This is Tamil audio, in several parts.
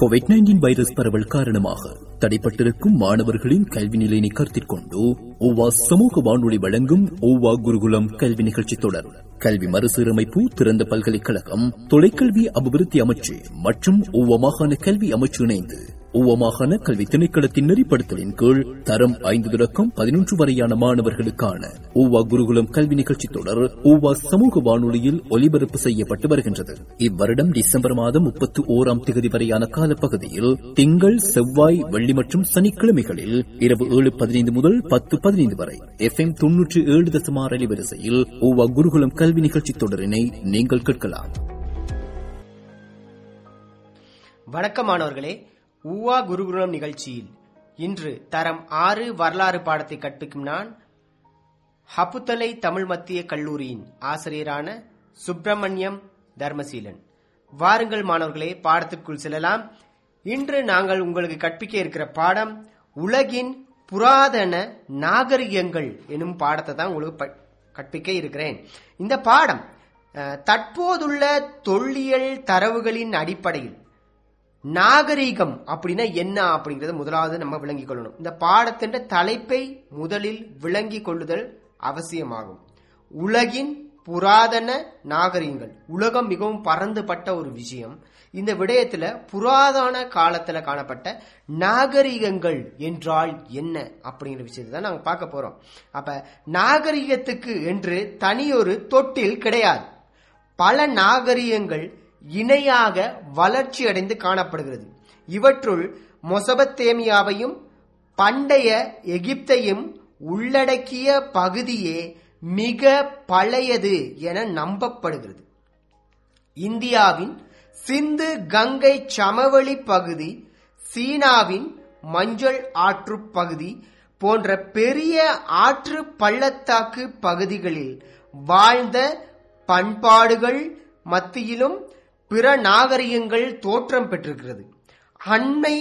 கோவிட் நைன்டீன் வைரஸ் பரவல் காரணமாக தடைப்பட்டிருக்கும் மாணவர்களின் கல்வி நிலையினை கருத்தில் கொண்டு ஓவா சமூக வானொலி வழங்கும் ஓவா குருகுலம் கல்வி நிகழ்ச்சி தொடர் கல்வி மறுசீரமைப்பு திறந்த பல்கலைக்கழகம் தொலைக்கல்வி அபிவிருத்தி அமைச்சு மற்றும் ஓவா மாகாண கல்வி அமைச்சு இணைந்து ஓவா மாகாண கல்வி திணைக்களத்தின் நெறிப்படுத்தலின் கீழ் தரம் ஐந்து தொடக்கம் பதினொன்று வரையான மாணவர்களுக்கான ஓவா குருகுலம் கல்வி நிகழ்ச்சி தொடர் ஓவா சமூக வானொலியில் ஒலிபரப்பு செய்யப்பட்டு வருகின்றது இவ்வருடம் டிசம்பர் மாதம் முப்பத்தி ஓராம் தேதி வரையான காலப்பகுதியில் திங்கள் செவ்வாய் வெள்ளி மற்றும் சனிக்கிழமைகளில் இரவு ஏழு பதினைந்து முதல் பத்து பதினைந்து வரை எஃப் எம் தொன்னூற்றி ஏழு தசமார் அலைவரிசையில் ஓவா குருகுலம் கல்வி நிகழ்ச்சி தொடரினை நீங்கள் கேட்கலாம் வணக்கம் மாணவர்களே ஊவா குருகுலம் நிகழ்ச்சியில் இன்று தரம் ஆறு வரலாறு பாடத்தை கற்பிக்கும் நான் ஹப்புத்தலை தமிழ் மத்திய கல்லூரியின் ஆசிரியரான சுப்பிரமணியம் தர்மசீலன் வாருங்கள் மாணவர்களே பாடத்திற்குள் செல்லலாம் இன்று நாங்கள் உங்களுக்கு கற்பிக்க இருக்கிற பாடம் உலகின் புராதன நாகரிகங்கள் எனும் பாடத்தை தான் உங்களுக்கு ப- கற்பிக்க இருக்கிறேன் இந்த பாடம் அஹ், தற்போதுள்ள தொல்லியல் தரவுகளின் அடிப்படையில் நாகரீகம் அப்படின்னா என்ன அப்படிங்கறத முதலாவது நம்ம விளங்கிக் கொள்ளணும் இந்த பாடத்தின் தலைப்பை முதலில் விளங்கிக் கொள்ளுதல் அவசியமாகும் உலகின் புராதன நாகரிகங்கள் உலகம் மிகவும் பறந்துபட்ட ஒரு விஷயம் இந்த விடயத்துல புராதன காலத்துல காணப்பட்ட நாகரிகங்கள் என்றால் என்ன அப்படிங்கிற விஷயத்தை தான் நாங்க பார்க்க போறோம் அப்ப நாகரிகத்துக்கு என்று தனியொரு தொட்டில் கிடையாது பல நாகரிகங்கள் இணையாக வளர்ச்சி அடைந்து காணப்படுகிறது இவற்றுள் மொசபத்தேமியாவையும் பண்டைய எகிப்தையும் உள்ளடக்கிய பகுதியே மிக பழையது என நம்பப்படுகிறது இந்தியாவின் சிந்து கங்கை சமவெளி பகுதி சீனாவின் மஞ்சள் ஆற்று பகுதி போன்ற பெரிய ஆற்று பள்ளத்தாக்கு பகுதிகளில் வாழ்ந்த பண்பாடுகள் மத்தியிலும் பிற நாகரிகங்கள் தோற்றம் பெற்றிருக்கிறது அண்மை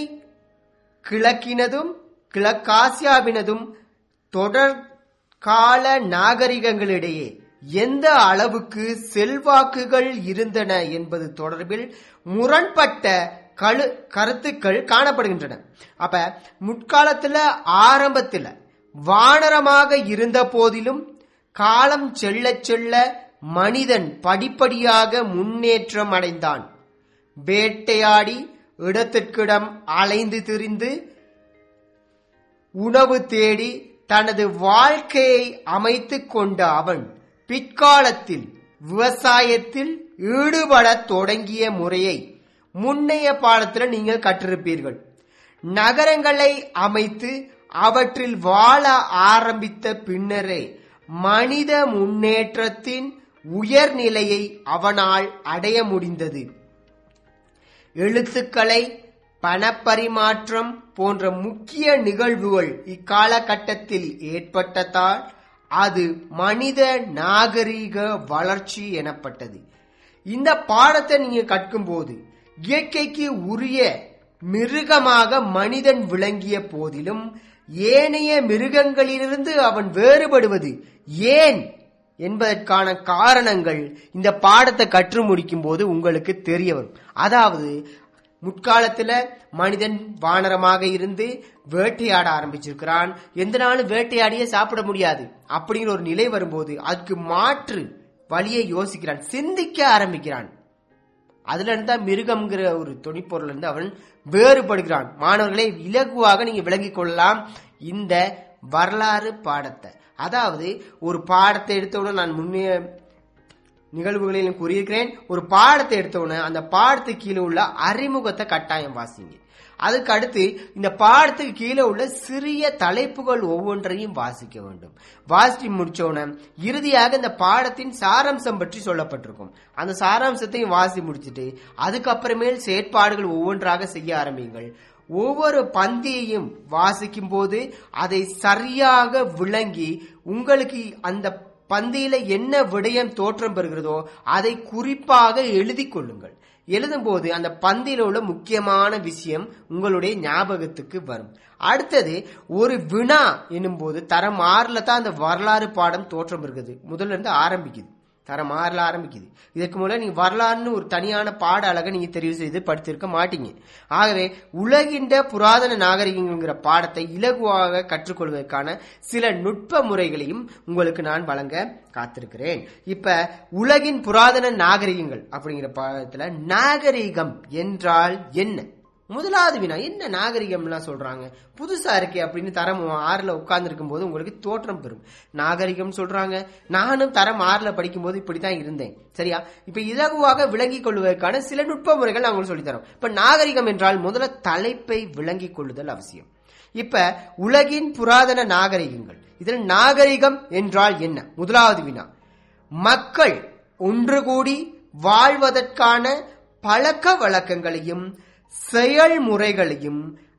கிழக்கினதும் கிழக்காசியாவினதும் தொடர் கால நாகரிகங்களிடையே எந்த அளவுக்கு செல்வாக்குகள் இருந்தன என்பது தொடர்பில் முரண்பட்ட கழு கருத்துக்கள் காணப்படுகின்றன அப்ப முற்காலத்துல ஆரம்பத்துல வானரமாக இருந்த போதிலும் காலம் செல்ல செல்ல மனிதன் படிப்படியாக முன்னேற்றம் அடைந்தான் வேட்டையாடி இடத்திற்கிடம் அலைந்து திரிந்து உணவு தேடி தனது வாழ்க்கையை அமைத்துக் கொண்ட அவன் பிற்காலத்தில் விவசாயத்தில் ஈடுபடத் தொடங்கிய முறையை முன்னைய பாடத்துல நீங்கள் கற்றிருப்பீர்கள் நகரங்களை அமைத்து அவற்றில் வாழ ஆரம்பித்த பின்னரே மனித முன்னேற்றத்தின் உயர்நிலையை அவனால் அடைய முடிந்தது எழுத்துக்களை பணப்பரிமாற்றம் போன்ற முக்கிய நிகழ்வுகள் இக்காலகட்டத்தில் ஏற்பட்டதால் அது மனித நாகரீக வளர்ச்சி எனப்பட்டது இந்த பாடத்தை நீங்க கற்கும்போது இயற்கைக்கு உரிய மிருகமாக மனிதன் விளங்கிய போதிலும் ஏனைய மிருகங்களிலிருந்து அவன் வேறுபடுவது ஏன் என்பதற்கான காரணங்கள் இந்த பாடத்தை கற்று முடிக்கும் போது உங்களுக்கு தெரிய வரும் அதாவது முற்காலத்துல மனிதன் வானரமாக இருந்து வேட்டையாட ஆரம்பிச்சிருக்கிறான் எந்த நாளும் வேட்டையாடியே சாப்பிட முடியாது அப்படிங்கிற ஒரு நிலை வரும்போது அதுக்கு மாற்று வழியை யோசிக்கிறான் சிந்திக்க ஆரம்பிக்கிறான் அதுல இருந்து தான் மிருகம்ங்கிற ஒரு துணிப்பொருள் இருந்து அவன் வேறுபடுகிறான் மாணவர்களை இலகுவாக நீங்க விளங்கிக் கொள்ளலாம் இந்த வரலாறு பாடத்தை அதாவது ஒரு பாடத்தை எடுத்தவுடன் நான் முன்னே நிகழ்வுகளிலும் கூறியிருக்கிறேன் ஒரு பாடத்தை எடுத்தவுடனே அந்த பாடத்துக்கு கீழே உள்ள அறிமுகத்தை கட்டாயம் வாசிங்க அதுக்கு அடுத்து இந்த பாடத்துக்கு கீழே உள்ள சிறிய தலைப்புகள் ஒவ்வொன்றையும் வாசிக்க வேண்டும் வாசித்து முடிச்சோடனே இறுதியாக இந்த பாடத்தின் சாராம்சம் பற்றி சொல்லப்பட்டிருக்கும் அந்த சாராம்சத்தையும் வாசி முடிச்சிட்டு அதுக்கப்புறமேல் செயற்பாடுகள் ஒவ்வொன்றாக செய்ய ஆரம்பிங்கள் ஒவ்வொரு பந்தியையும் வாசிக்கும் போது அதை சரியாக விளங்கி உங்களுக்கு அந்த பந்தியில என்ன விடயம் தோற்றம் பெறுகிறதோ அதை குறிப்பாக எழுதி கொள்ளுங்கள் எழுதும்போது அந்த பந்தியில உள்ள முக்கியமான விஷயம் உங்களுடைய ஞாபகத்துக்கு வரும் அடுத்தது ஒரு வினா என்னும் போது தரம் ஆறுல தான் அந்த வரலாறு பாடம் தோற்றம் இருக்குது முதல்ல இருந்து ஆரம்பிக்குது தரம் மாறல ஆரம்பிக்குது இதற்கு மூலம் நீங்க வரலாறுன்னு ஒரு தனியான பாட அழகை நீங்க தெரிவு செய்து படித்திருக்க மாட்டீங்க ஆகவே உலகின்ற புராதன நாகரிகங்கிற பாடத்தை இலகுவாக கற்றுக்கொள்வதற்கான சில நுட்ப முறைகளையும் உங்களுக்கு நான் வழங்க காத்திருக்கிறேன் இப்ப உலகின் புராதன நாகரிகங்கள் அப்படிங்கிற பாடத்துல நாகரிகம் என்றால் என்ன முதலாவது வினா என்ன நாகரிகம்லாம் சொல்றாங்க புதுசா இருக்கே அப்படின்னு தரம் ஆறுல உட்கார்ந்து இருக்கும் போது உங்களுக்கு தோற்றம் பெறும் நாகரிகம் சொல்றாங்க நானும் தரம் ஆறுல படிக்கும் போது இப்படித்தான் இருந்தேன் சரியா இப்ப இலகுவாக விளங்கிக் கொள்வதற்கான சில நுட்ப முறைகள் நான் உங்களுக்கு சொல்லித்தரோம் இப்ப நாகரிகம் என்றால் முதல்ல தலைப்பை விளங்கிக் கொள்ளுதல் அவசியம் இப்ப உலகின் புராதன நாகரிகங்கள் இதில் நாகரிகம் என்றால் என்ன முதலாவது வினா மக்கள் ஒன்று கூடி வாழ்வதற்கான பழக்க வழக்கங்களையும் செயல்முறைகளையும்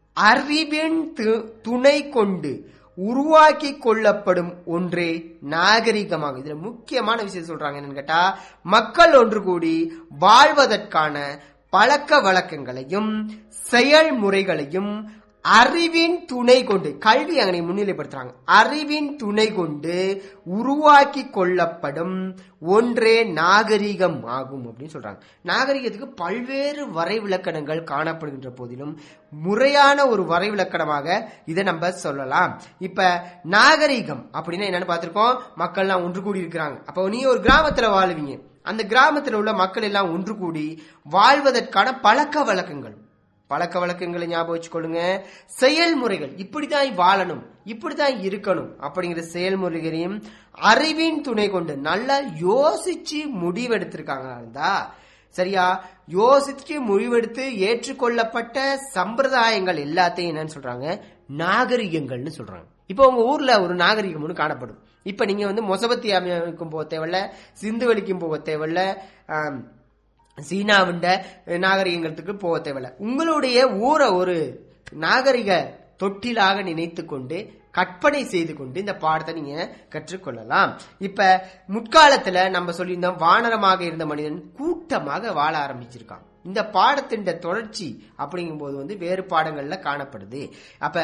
அறிவின் து- துணை கொண்டு உருவாக்கி கொள்ளப்படும் ஒன்றே நாகரிகமாகும் இதுல முக்கியமான விஷயம் சொல்றாங்க என்னன்னு கேட்டா மக்கள் ஒன்று கூடி வாழ்வதற்கான பழக்க வழக்கங்களையும் செயல்முறைகளையும் அறிவின் துணை கொண்டு கல்வி அங்கனை முன்னிலைப்படுத்துறாங்க அறிவின் துணை கொண்டு உருவாக்கி கொள்ளப்படும் ஒன்றே நாகரிகம் ஆகும் அப்படின்னு சொல்றாங்க நாகரிகத்துக்கு பல்வேறு வரைவிலக்கணங்கள் காணப்படுகின்ற போதிலும் முறையான ஒரு வரைவிலக்கணமாக இதை நம்ம சொல்லலாம் இப்ப நாகரிகம் அப்படின்னா என்னன்னு பார்த்திருக்கோம் மக்கள்லாம் ஒன்று கூடி இருக்கிறாங்க அப்போ நீ ஒரு கிராமத்துல வாழுவீங்க அந்த கிராமத்துல உள்ள மக்கள் எல்லாம் ஒன்று கூடி வாழ்வதற்கான பழக்க வழக்கங்கள் பழக்க வழக்கங்களை ஞாபகம் வச்சுக்கொள்ளுங்க செயல்முறைகள் இப்படித்தான் வாழணும் இப்படித்தான் இருக்கணும் அப்படிங்கிற செயல்முறைகளையும் அறிவின் துணை கொண்டு நல்லா யோசிச்சு முடிவெடுத்திருக்காங்களா இருந்தா சரியா யோசிச்சு முடிவெடுத்து ஏற்றுக்கொள்ளப்பட்ட சம்பிரதாயங்கள் எல்லாத்தையும் என்னன்னு சொல்றாங்க நாகரிகங்கள்னு சொல்றாங்க இப்போ உங்க ஊர்ல ஒரு நாகரிகம் ஒன்று காணப்படும் இப்ப நீங்க வந்து மொசபத்தி அமைக்கும் போக தேவையில்ல சிந்து வலிக்கும் போக தேவையில்ல ஆம், சீனாவிண்ட நாகரிகங்களுக்கு போக தேவையில்ல உங்களுடைய ஊரை ஒரு நாகரிக தொட்டிலாக நினைத்து கொண்டு கற்பனை செய்து கொண்டு இந்த பாடத்தை நீங்க கற்றுக்கொள்ளலாம் இப்ப முற்காலத்துல நம்ம சொல்லியிருந்தோம் வானரமாக இருந்த மனிதன் கூட்டமாக வாழ ஆரம்பிச்சிருக்கான் இந்த பாடத்தின் தொடர்ச்சி அப்படிங்கும்போது வந்து வேறு பாடங்கள்ல காணப்படுது அப்ப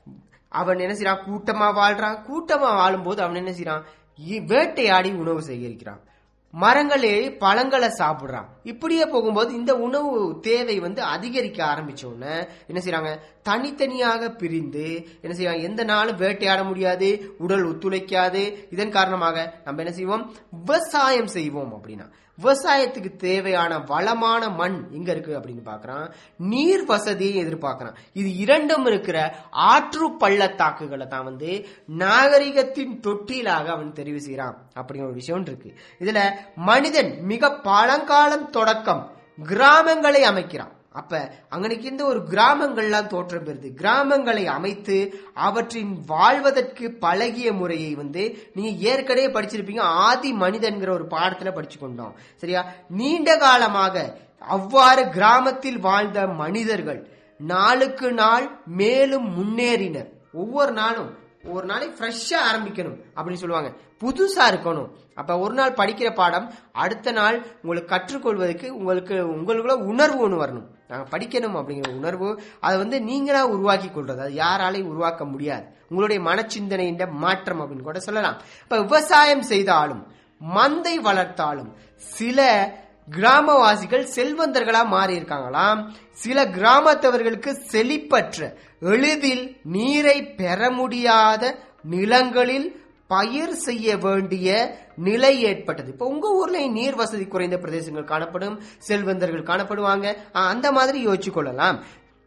அவன் என்ன செய்யறான் கூட்டமா வாழ்றான் கூட்டமா வாழும்போது அவன் என்ன செய்யறான் இ- வேட்டையாடி உணவு சேகரிக்கிறான் மரங்களே பழங்களை சாப்பிடுறான் இப்படியே போகும்போது இந்த உணவு தேவை வந்து அதிகரிக்க ஆரம்பிச்ச உடனே என்ன செய்றாங்க தனித்தனியாக பிரிந்து என்ன செய்வாங்க எந்த நாளும் வேட்டையாட முடியாது உடல் ஒத்துழைக்காது இதன் காரணமாக நம்ம என்ன செய்வோம் விவசாயம் செய்வோம் அப்படின்னா விவசாயத்துக்கு தேவையான வளமான மண் எங்க இருக்கு அப்படின்னு பார்க்கறான் நீர் வசதியை எதிர்பார்க்கறான் இது இரண்டும் இருக்கிற ஆற்று பள்ளத்தாக்குகளை தான் வந்து நாகரிகத்தின் தொட்டிலாக அவன் தெரிவு செய்யறான் அப்படிங்கிற ஒரு விஷயம் இருக்கு இதுல மனிதன் மிக பழங்காலம் தொடக்கம் கிராமங்களை அமைக்கிறான் அப்ப அங்கனைக்கு இந்த ஒரு கிராமங்கள்லாம் தோற்றம் பெறுது கிராமங்களை அமைத்து அவற்றின் வாழ்வதற்கு பழகிய முறையை வந்து நீங்க ஏற்கனவே படிச்சிருப்பீங்க ஆதி மனிதன்கிற ஒரு பாடத்துல படிச்சு கொண்டோம் சரியா நீண்ட காலமாக அவ்வாறு கிராமத்தில் வாழ்ந்த மனிதர்கள் நாளுக்கு நாள் மேலும் முன்னேறினர் ஒவ்வொரு நாளும் ஒரு நாளைக்கு ஃப்ரெஷ்ஷா ஆரம்பிக்கணும் அப்படின்னு சொல்லுவாங்க புதுசா இருக்கணும் அப்ப ஒரு நாள் படிக்கிற பாடம் அடுத்த நாள் உங்களுக்கு கற்றுக்கொள்வதற்கு உங்களுக்கு உங்களுக்குள்ள உணர்வு ஒன்று வரணும் நாங்க படிக்கணும் அப்படிங்கிற உணர்வு அதை வந்து நீங்களா உருவாக்கி கொள்றது அது யாராலையும் உருவாக்க முடியாது உங்களுடைய மனச்சிந்தனையின் மாற்றம் அப்படின்னு கூட சொல்லலாம் இப்ப விவசாயம் செய்தாலும் மந்தை வளர்த்தாலும் சில கிராமவாசிகள் செல்வந்தர்களா மாறி இருக்காங்களாம் சில கிராமத்தவர்களுக்கு செழிப்பற்ற எளிதில் நீரை பெற முடியாத நிலங்களில் பயிர் செய்ய வேண்டிய நிலை ஏற்பட்டது இப்ப உங்க ஊர்ல நீர் வசதி குறைந்த பிரதேசங்கள் காணப்படும் செல்வந்தர்கள் காணப்படுவாங்க ஆஹ், அந்த மாதிரி யோசிச்சு கொள்ளலாம்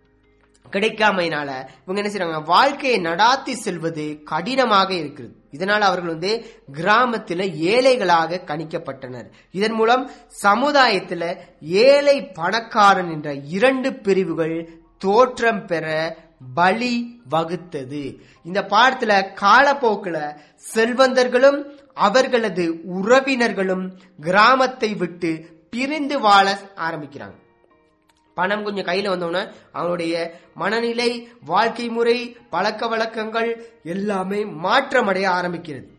கிடைக்காமையினால இவங்க என்ன செய்றாங்க வாழ்க்கையை நடாத்தி செல்வது கடினமாக இருக்கிறது இதனால் அவர்கள் வந்து கிராமத்துல ஏழைகளாக கணிக்கப்பட்டனர் இதன் மூலம் சமுதாயத்துல ஏழை பணக்காரன் என்ற இரண்டு பிரிவுகள் தோற்றம் பெற பலி வகுத்தது இந்த பாடத்துல காலப்போக்குல செல்வந்தர்களும் அவர்களது உறவினர்களும் கிராமத்தை விட்டு பிரிந்து வாழ ஆரம்பிக்கிறாங்க பணம் கொஞ்சம் கையில வந்தோடனே அவனுடைய மனநிலை வாழ்க்கை முறை பழக்க வழக்கங்கள் எல்லாமே மாற்றமடைய ஆரம்பிக்கிறது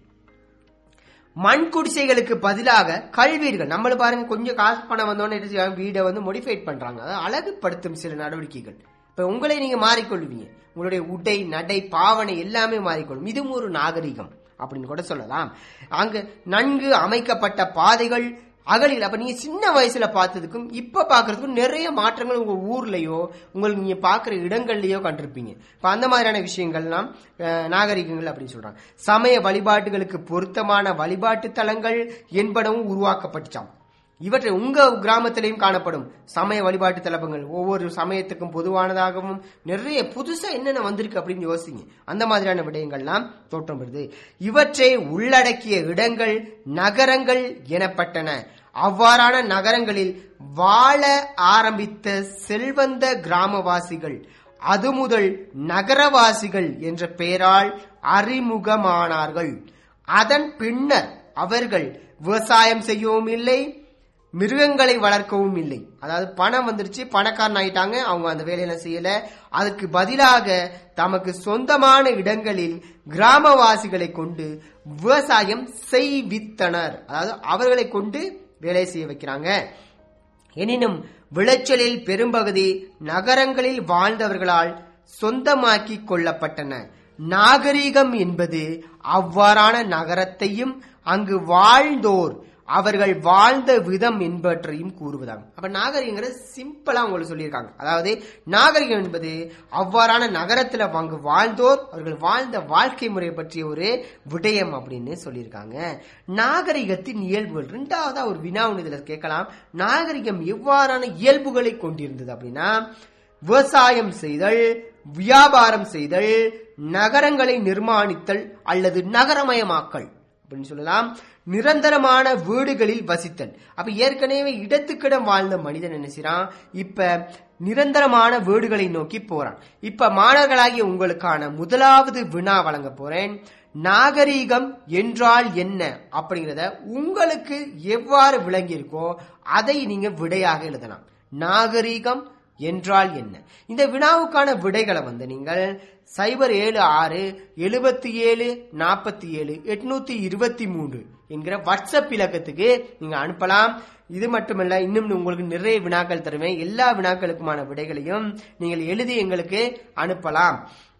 மண் குடிசைகளுக்கு பதிலாக கல்வீடுகள் நம்மள பாருங்க கொஞ்சம் காசு பணம் வந்தோடனே என்ன செய்வாங்க வீடை வந்து மோடிஃபைட் பண்றாங்க அதாவது அழகுபடுத்தும் சில நடவடிக்கைகள் இப்ப உங்களை நீங்க மாறிக்கொள்வீங்க உங்களுடைய உடை நடை பாவனை எல்லாமே மாறிக்கொள்ளும் இதுவும் ஒரு நாகரிகம் அப்படின்னு கூட சொல்லலாம் அங்கு நன்கு அமைக்கப்பட்ட பாதைகள் அகலில் அப்ப நீங்க சின்ன வயசுல பார்த்ததுக்கும் இப்ப பாக்குறதுக்கும் நிறைய மாற்றங்கள் உங்க ஊர்லயோ உங்களுக்கு நீங்க பாக்குற இடங்கள்லயோ கண்டிருப்பீங்க இப்ப அந்த மாதிரியான விஷயங்கள்லாம் அஹ், நாகரிகங்கள் அப்படின்னு சொல்றாங்க சமய வழிபாட்டுகளுக்கு பொருத்தமான வழிபாட்டு தலங்கள் என்பனவும் உருவாக்கப்பட்டுச்சாம் இவற்றை உங்க கிராமத்திலையும் காணப்படும் சமய வழிபாட்டு தலப்பங்கள் ஒவ்வொரு சமயத்துக்கும் பொதுவானதாகவும் நிறைய புதுசா என்னென்ன வந்திருக்கு அப்படின்னு யோசிங்க அந்த மாதிரியான விடயங்கள்லாம் தோற்றம் பெறுது இவற்றை உள்ளடக்கிய இடங்கள் நகரங்கள் எனப்பட்டன அவ்வாறான நகரங்களில் வாழ ஆரம்பித்த செல்வந்த கிராமவாசிகள் அது முதல் நகரவாசிகள் என்ற பெயரால் அறிமுகமானார்கள் அதன் பின்னர் அவர்கள் விவசாயம் செய்யவும் இல்லை மிருகங்களை வளர்க்கவும் இல்லை அதாவது பணம் வந்துருச்சு பணக்காரன் ஆயிட்டாங்க அவங்க அந்த வேலையெல்லாம் செய்யல அதுக்கு பதிலாக தமக்கு சொந்தமான இடங்களில் கிராமவாசிகளை கொண்டு விவசாயம் செய்வித்தனர் அதாவது அவர்களை கொண்டு வேலை செய்ய வைக்கிறாங்க எனினும் விளைச்சலில் பெரும்பகுதி நகரங்களில் வாழ்ந்தவர்களால் சொந்தமாக்கிக் கொள்ளப்பட்டன நாகரீகம் என்பது அவ்வாறான நகரத்தையும் அங்கு வாழ்ந்தோர் அவர்கள் வாழ்ந்த விதம் என்பவற்றையும் கூறுவதாகும் அப்ப நாகரிகங்கிறது சிம்பிளா உங்களுக்கு சொல்லியிருக்காங்க அதாவது நாகரிகம் என்பது அவ்வாறான நகரத்துல அங்கு வாழ்ந்தோர் அவர்கள் வாழ்ந்த வாழ்க்கை முறை பற்றிய ஒரு விடயம் அப்படின்னு சொல்லியிருக்காங்க நாகரிகத்தின் இயல்புகள் ரெண்டாவதா ஒரு வினா ஒன்று இதுல கேட்கலாம் நாகரிகம் எவ்வாறான இயல்புகளை கொண்டிருந்தது அப்படின்னா விவசாயம் செய்தல் வியாபாரம் செய்தல் நகரங்களை நிர்மாணித்தல் அல்லது நகரமயமாக்கல் அப்படின்னு சொல்லலாம் நிரந்தரமான வீடுகளில் வசித்தல் அப்ப ஏற்கனவே இடத்துக்கிடம் வாழ்ந்த மனிதன் என்ன செய்யறான் இப்ப நிரந்தரமான வீடுகளை நோக்கி போறான் இப்ப மாணவர்களாகிய உங்களுக்கான முதலாவது வினா வழங்க போறேன் நாகரீகம் என்றால் என்ன அப்படிங்கறத உங்களுக்கு எவ்வாறு விளங்கியிருக்கோ அதை நீங்க விடையாக எழுதலாம் நாகரீகம் என்றால் என்ன இந்த வினாவுக்கான விடைகளை வந்து நீங்கள் சைபர் ஏழு ஆறு எழுபத்தி ஏழு நாற்பத்தி ஏழு எட்நூத்தி இருபத்தி மூன்று என்கிற வாட்ஸ்அப் இலக்கத்துக்கு நீங்க அனுப்பலாம் இது மட்டுமல்ல இன்னும் உங்களுக்கு நிறைய வினாக்கள் தருவேன் எல்லா வினாக்களுக்குமான விடைகளையும் நீங்கள் எழுதி எங்களுக்கு அனுப்பலாம்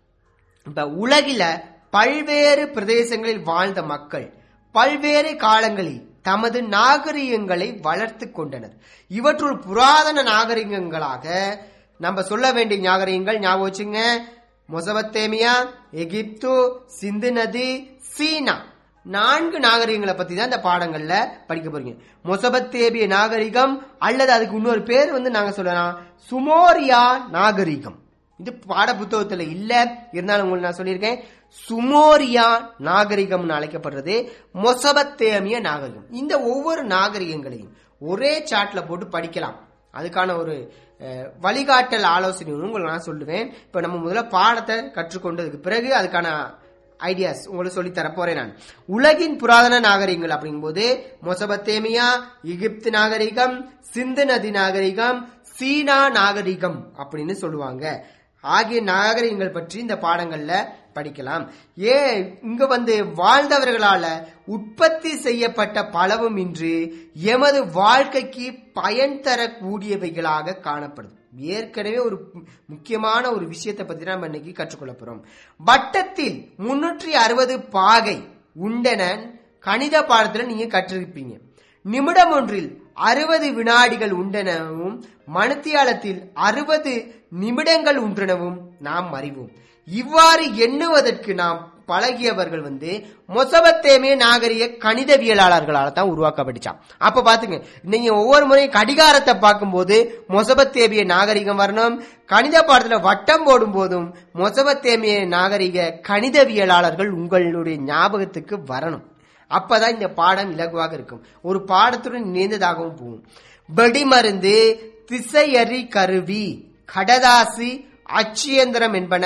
இப்ப உலகில பல்வேறு பிரதேசங்களில் வாழ்ந்த மக்கள் பல்வேறு காலங்களில் தமது நாகரிகங்களை வளர்த்து கொண்டனர் இவற்றுள் புராதன நாகரிகங்களாக நம்ம சொல்ல வேண்டிய நாகரிகங்கள் ஞாபகம் வச்சுங்க மொசபத்தேமியா எகிப்து சிந்து நதி சீனா நான்கு நாகரிகங்களை பத்தி தான் இந்த பாடங்கள்ல படிக்க போறீங்க மொசபத்தேபிய நாகரிகம் அல்லது அதுக்கு இன்னொரு பேர் வந்து நாங்க சொல்லலாம் சுமோரியா நாகரிகம் இது பாட புத்தகத்துல இல்ல இருந்தாலும் உங்களுக்கு நான் சொல்லியிருக்கேன் சுமோரியா நாகரிகம்னு அழைக்கப்படுறது மொசபத்தேமிய நாகரிகம் இந்த ஒவ்வொரு நாகரிகங்களையும் ஒரே சாட்ல போட்டு படிக்கலாம் அதுக்கான ஒரு அஹ், வழிகாட்டல் ஆலோசனை உங்களுக்கு நான் சொல்லுவேன் இப்ப நம்ம முதல்ல பாடத்தை கற்றுக்கொண்டதுக்கு பிறகு அதுக்கான ஐடியாஸ் உங்களுக்கு சொல்லி தரப்போறேன் நான் உலகின் புராதன நாகரிகங்கள் அப்படிங்கும்போது மொசபத்தேமியா எகிப்து நாகரிகம் சிந்து நதி நாகரிகம் சீனா நாகரிகம் அப்படின்னு சொல்லுவாங்க ஆகிய நாகரிகங்கள் பற்றி இந்த பாடங்கள்ல படிக்கலாம் ஏ இங்க வந்து வாழ்ந்தவர்களால உற்பத்தி செய்யப்பட்ட பலவும் இன்று எமது வாழ்க்கைக்கு பயன் தரக்கூடியவைகளாக காணப்படுது ஏற்கனவே ஒரு முக்கியமான ஒரு விஷயத்தை பத்தி நம்ம இன்னைக்கு கற்றுக்கொள்ள போறோம் வட்டத்தில் முன்னூற்றி அறுபது பாகை உண்டன கணித பாடத்துல நீங்க கற்றிருப்பீங்க நிமிடம் ஒன்றில் அறுபது வினாடிகள் உண்டெனவும் மணித்தியாலத்தில் அறுபது நிமிடங்கள் உண்டெனவும் நாம் அறிவோம் இவ்வாறு எண்ணுவதற்கு நாம் பழகியவர்கள் வந்து மொசபத்தேமே நாகரிக கணிதவியலாளர்களால தான் உருவாக்கப்பட்டுச்சான் அப்ப பாத்துங்க நீங்க ஒவ்வொரு முறையும் கடிகாரத்தை பார்க்கும்போது மொசபத்தேமிய நாகரிகம் வரணும் கணித பாடத்துல வட்டம் போடும் போதும் மொசபத்தேமிய நாகரிக கணிதவியலாளர்கள் உங்களுடைய ஞாபகத்துக்கு வரணும் அப்பதான் இந்த பாடம் இலகுவாக இருக்கும் ஒரு பாடத்துடன் இணைந்ததாகவும் போகும் வெடிமருந்து திசையறி கருவி கடதாசி அச்சியந்திரம் என்பன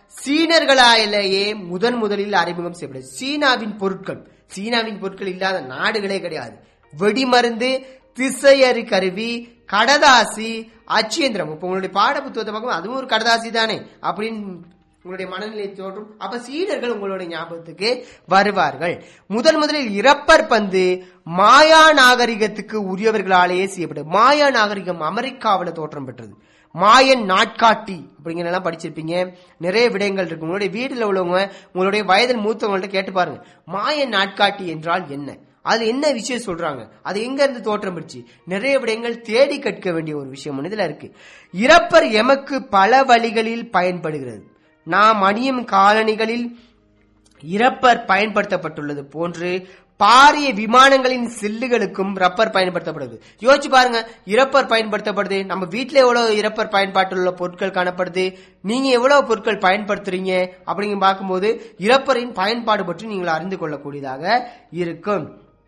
சீனர்களாலேயே முதன் முதலில் அறிமுகம் செய்யப்படும் சீனாவின் பொருட்கள் சீனாவின் பொருட்கள் இல்லாத நாடுகளே கிடையாது வெடிமருந்து திசையறி கருவி கடதாசி அச்சியந்திரம் இப்ப உங்களுடைய பாட புத்தகத்தை பார்க்கும் அதுவும் ஒரு கடதாசி தானே அப்படின்னு உங்களுடைய மனநிலை தோற்றும் அப்ப சீடர்கள் உங்களுடைய ஞாபகத்துக்கு வருவார்கள் முதன் முதலில் இரப்பர் பந்து மாயா நாகரிகத்துக்கு உரியவர்களாலேயே செய்யப்பட்டது மாயா நாகரிகம் அமெரிக்காவில் தோற்றம் பெற்றது மாயன் நாட்காட்டி அப்படிங்கிறதெல்லாம் படிச்சிருப்பீங்க நிறைய விடயங்கள் இருக்கு உங்களுடைய வீட்டில் உள்ளவங்க உங்களுடைய வயதில் மூத்தவங்கள்ட்ட கேட்டு பாருங்க மாயன் நாட்காட்டி என்றால் என்ன அது என்ன விஷயம் சொல்றாங்க அது எங்க இருந்து தோற்றம் பெற்று நிறைய விடயங்கள் தேடி கற்க வேண்டிய ஒரு விஷயம் இதுல இருக்கு இறப்பர் எமக்கு பல வழிகளில் பயன்படுகிறது நாம் அணியும் காலணிகளில் இறப்பர் பயன்படுத்தப்பட்டுள்ளது போன்று பாரிய விமானங்களின் சில்லுகளுக்கும் ரப்பர் பயன்படுத்தப்படுது யோசிச்சு பாருங்க இறப்பர் பயன்படுத்தப்படுது நம்ம வீட்டுல எவ்வளவு இறப்பர் பயன்பாட்டுள்ள பொருட்கள் காணப்படுது நீங்க எவ்வளவு பொருட்கள் பயன்படுத்துறீங்க அப்படிங்க பார்க்கும்போது இறப்பரின் பயன்பாடு பற்றி நீங்கள் அறிந்து கொள்ளக்கூடியதாக இருக்கும்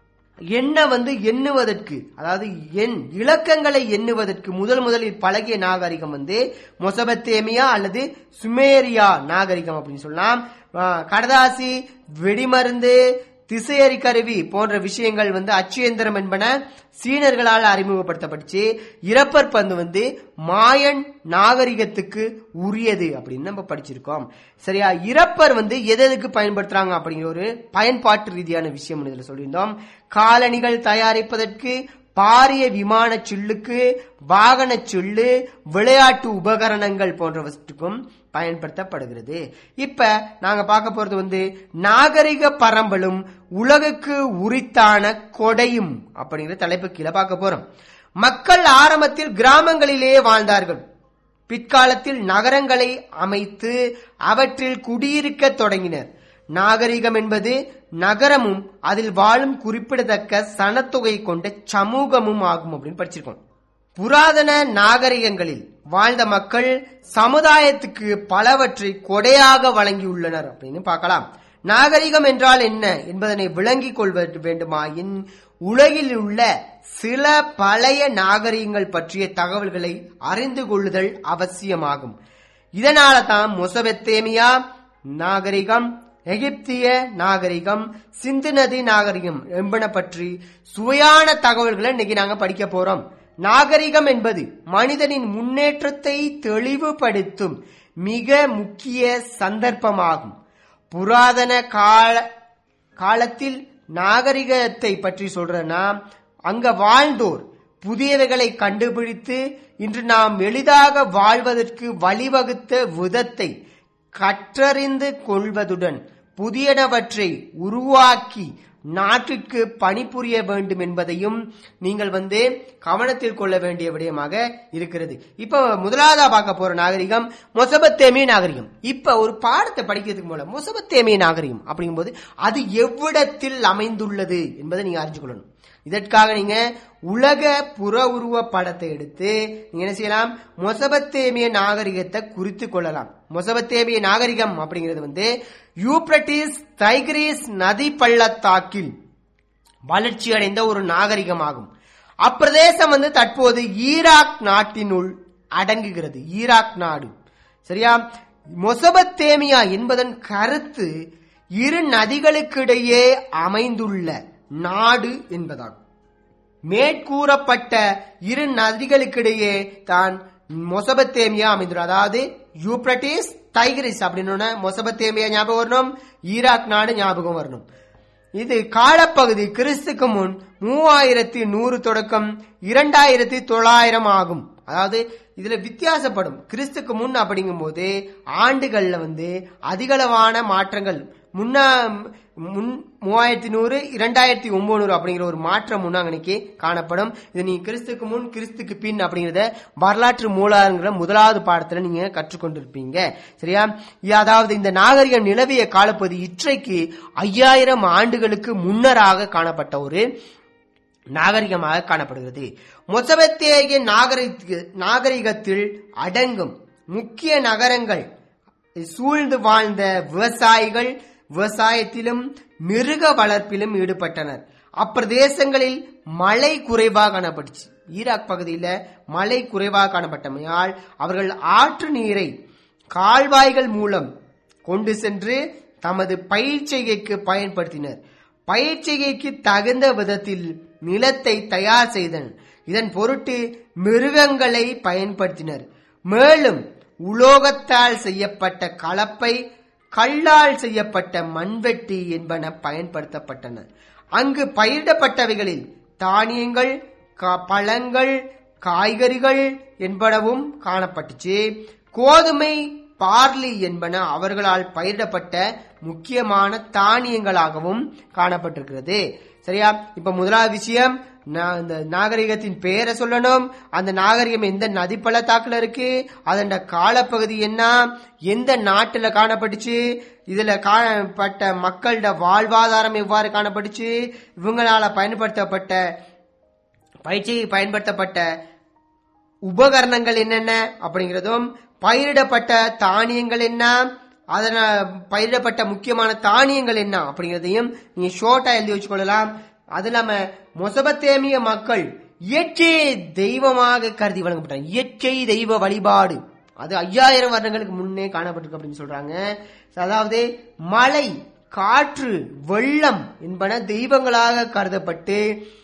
எண்ண வந்து எண்ணுவதற்கு அதாவது எண் இலக்கங்களை எண்ணுவதற்கு முதல் முதலில் பழகிய நாகரிகம் வந்து மொசபத்தேமியா அல்லது சுமேரியா நாகரிகம் அப்படின்னு சொல்லலாம் ஆஹ் கடதாசி வெடிமருந்து திசையறி கருவி போன்ற விஷயங்கள் வந்து அச்சு என்பன சீனர்களால் அறிமுகப்படுத்தப்பட்டுச்சு இறப்பர் பந்து வந்து மாயன் நாகரிகத்துக்கு உரியது அப்படின்னு நம்ம படிச்சிருக்கோம் சரியா இறப்பர் வந்து எது எதுக்கு பயன்படுத்துறாங்க அப்படிங்கிற ஒரு பயன்பாட்டு ரீதியான விஷயம் இதுல சொல்லியிருந்தோம் காலணிகள் தயாரிப்பதற்கு பாரிய விமான சில்லுக்கு வாகன சில்லு விளையாட்டு உபகரணங்கள் போன்றவற்றுக்கும் பயன்படுத்தப்படுகிறது இப்ப நாங்க பார்க்க போறது வந்து நாகரிக பரம்பலும் உலகுக்கு உரித்தான கொடையும் அப்படிங்கிற தலைப்பு கீழே பார்க்க போறோம் மக்கள் ஆரம்பத்தில் கிராமங்களிலே வாழ்ந்தார்கள் பிற்காலத்தில் நகரங்களை அமைத்து அவற்றில் குடியிருக்க தொடங்கினர் நாகரிகம் என்பது நகரமும் அதில் வாழும் குறிப்பிடத்தக்க சனத்தொகை கொண்ட சமூகமும் ஆகும் அப்படின்னு படிச்சிருக்கோம் புராதன நாகரிகங்களில் வாழ்ந்த மக்கள் சமுதாயத்துக்கு பலவற்றை கொடையாக வழங்கியுள்ளனர் அப்படின்னு பார்க்கலாம் நாகரிகம் என்றால் என்ன என்பதனை விளங்கிக் கொள்வது வேண்டுமாயின் உலகில் உள்ள சில பழைய நாகரிகங்கள் பற்றிய தகவல்களை அறிந்து கொள்ளுதல் அவசியமாகும் இதனால தான் மொசபெத்தேமியா நாகரிகம் எகிப்திய நாகரிகம் சிந்து நதி நாகரிகம் என்பன பற்றி சுவையான தகவல்களை இன்னைக்கு நாங்க படிக்க போறோம் நாகரிகம் என்பது மனிதனின் முன்னேற்றத்தை தெளிவுபடுத்தும் மிக முக்கிய சந்தர்ப்பமாகும் புராதன கால காலத்தில் நாகரிகத்தை பற்றி சொல்றனா அங்க வாழ்ந்தோர் புதியவைகளை கண்டுபிடித்து இன்று நாம் எளிதாக வாழ்வதற்கு வழிவகுத்த விதத்தை கற்றறிந்து கொள்வதுடன் புதியனவற்றை உருவாக்கி நாட்டிற்கு பணிபுரிய வேண்டும் என்பதையும் நீங்கள் வந்து கவனத்தில் கொள்ள வேண்டிய விடயமாக இருக்கிறது இப்ப முதலாவதா பார்க்க போற நாகரிகம் மொசபத்தேமிய நாகரிகம் இப்ப ஒரு பாடத்தை படிக்கிறதுக்கு மூலம் மொசபத்தேமிய நாகரிகம் அப்படிங்கும்போது அது எவ்விடத்தில் அமைந்துள்ளது என்பதை நீங்க அறிஞ்சு கொள்ளணும் இதற்காக நீங்க உலக புற உருவ படத்தை எடுத்து நீங்க என்ன செய்யலாம் மொசபத்தேமிய நாகரிகத்தை குறித்து கொள்ளலாம் மொசபத்தேமிய நாகரிகம் அப்படிங்கிறது வந்து யூப்ரட்டிஸ் தைக்ரீஸ் நதி பள்ளத்தாக்கில் வளர்ச்சி அடைந்த ஒரு நாகரிகமாகும் அப்பிரதேசம் வந்து தற்போது ஈராக் நாட்டினுள் அடங்குகிறது ஈராக் நாடு சரியா மொசபத்தேமியா என்பதன் கருத்து இரு நதிகளுக்கிடையே அமைந்துள்ள நாடு என்பதாகும் மேற்கூறப்பட்ட இரு நதிகளுக்கிடையே தான் மொசபத்தேமியா அமைந்துள்ளது அதாவது யூப்ரட்டிஸ் டைகிரிஸ் அப்படின்னு மொசபத்தேமியா ஞாபகம் வரணும் ஈராக் நாடு ஞாபகம் வரணும் இது காலப்பகுதி கிறிஸ்துக்கு முன் மூவாயிரத்தி நூறு தொடக்கம் இரண்டாயிரத்தி தொள்ளாயிரம் ஆகும் அதாவது இதுல வித்தியாசப்படும் கிறிஸ்துக்கு முன் அப்படிங்கும் போது ஆண்டுகள்ல வந்து அதிகளவான மாற்றங்கள் முன்னா முன் மூவாயிரத்தி நூறு இரண்டாயிரத்தி ஒன்பது அப்படிங்கிற ஒரு மாற்றம் முன்னாங்கனைக்கு காணப்படும் இது நீ கிறிஸ்துக்கு முன் கிறிஸ்துக்கு பின் அப்படிங்கிறத வரலாற்று மூலாங்கிற முதலாவது பாடத்துல நீங்க கற்றுக்கொண்டிருப்பீங்க சரியா அதாவது இந்த நாகரிகம் நிலவிய காலப்பகுதி இற்றைக்கு ஐயாயிரம் ஆண்டுகளுக்கு முன்னராக காணப்பட்ட ஒரு நாகரிகமாக காணப்படுகிறது மொசபத்தேய நாகரிக நாகரிகத்தில் அடங்கும் முக்கிய நகரங்கள் சூழ்ந்து வாழ்ந்த விவசாயிகள் விவசாயத்திலும் மிருக வளர்ப்பிலும் ஈடுபட்டனர் அப்பிரதேசங்களில் மழை குறைவாக காணப்பட்டுச்சு ஈராக் பகுதியில் மழை குறைவாக காணப்பட்டமையால் அவர்கள் ஆற்று நீரை கால்வாய்கள் மூலம் கொண்டு சென்று தமது பயிர்ச்செய்கைக்கு பயன்படுத்தினர் பயிர்ச்செய்கைக்கு தகுந்த விதத்தில் நிலத்தை தயார் செய்தனர் இதன் பொருட்டு மிருகங்களை பயன்படுத்தினர் மேலும் உலோகத்தால் செய்யப்பட்ட கலப்பை கல்லால் செய்யப்பட்ட மண்வெட்டி என்பன பயன்படுத்தப்பட்டன அங்கு பயிரிடப்பட்டவைகளில் தானியங்கள் பழங்கள் காய்கறிகள் என்பனவும் காணப்பட்டுச்சு கோதுமை பார்லி என்பன அவர்களால் பயிரிடப்பட்ட முக்கியமான தானியங்களாகவும் காணப்பட்டிருக்கிறது சரியா இப்ப முதலாவது விஷயம் நா- இந்த நாகரிகத்தின் பெயரை சொல்லணும் அந்த நாகரிகம் எந்த நதி பள்ளத்தாக்குல இருக்கு அதன் காலப்பகுதி என்ன எந்த நாட்டுல காணப்பட்டுச்சு இதுல காணப்பட்ட மக்களோட வாழ்வாதாரம் எவ்வாறு காணப்பட்டுச்சு இவங்களால பயன்படுத்தப்பட்ட பயிற்சிக்கு பயன்படுத்தப்பட்ட உபகரணங்கள் என்னென்ன அப்படிங்கிறதும் பயிரிடப்பட்ட தானியங்கள் என்ன அதன பயிரிடப்பட்ட முக்கியமான தானியங்கள் என்ன அப்படிங்கிறதையும் நீங்க ஷோர்ட்டா எழுதி வச்சுக்கொள்ளலாம் அது இல்லாம மொசபத்தேமிய மக்கள் இயற்கையை தெய்வமாக கருதி வழங்கப்பட்டாங்க இயற்கை தெய்வ வழிபாடு அது ஐயாயிரம் வருடங்களுக்கு முன்னே காணப்பட்டிருக்கு அப்படின்னு சொல்றாங்க அதாவது மழை காற்று வெள்ளம் என்பன தெய்வங்களாக கருதப்பட்டு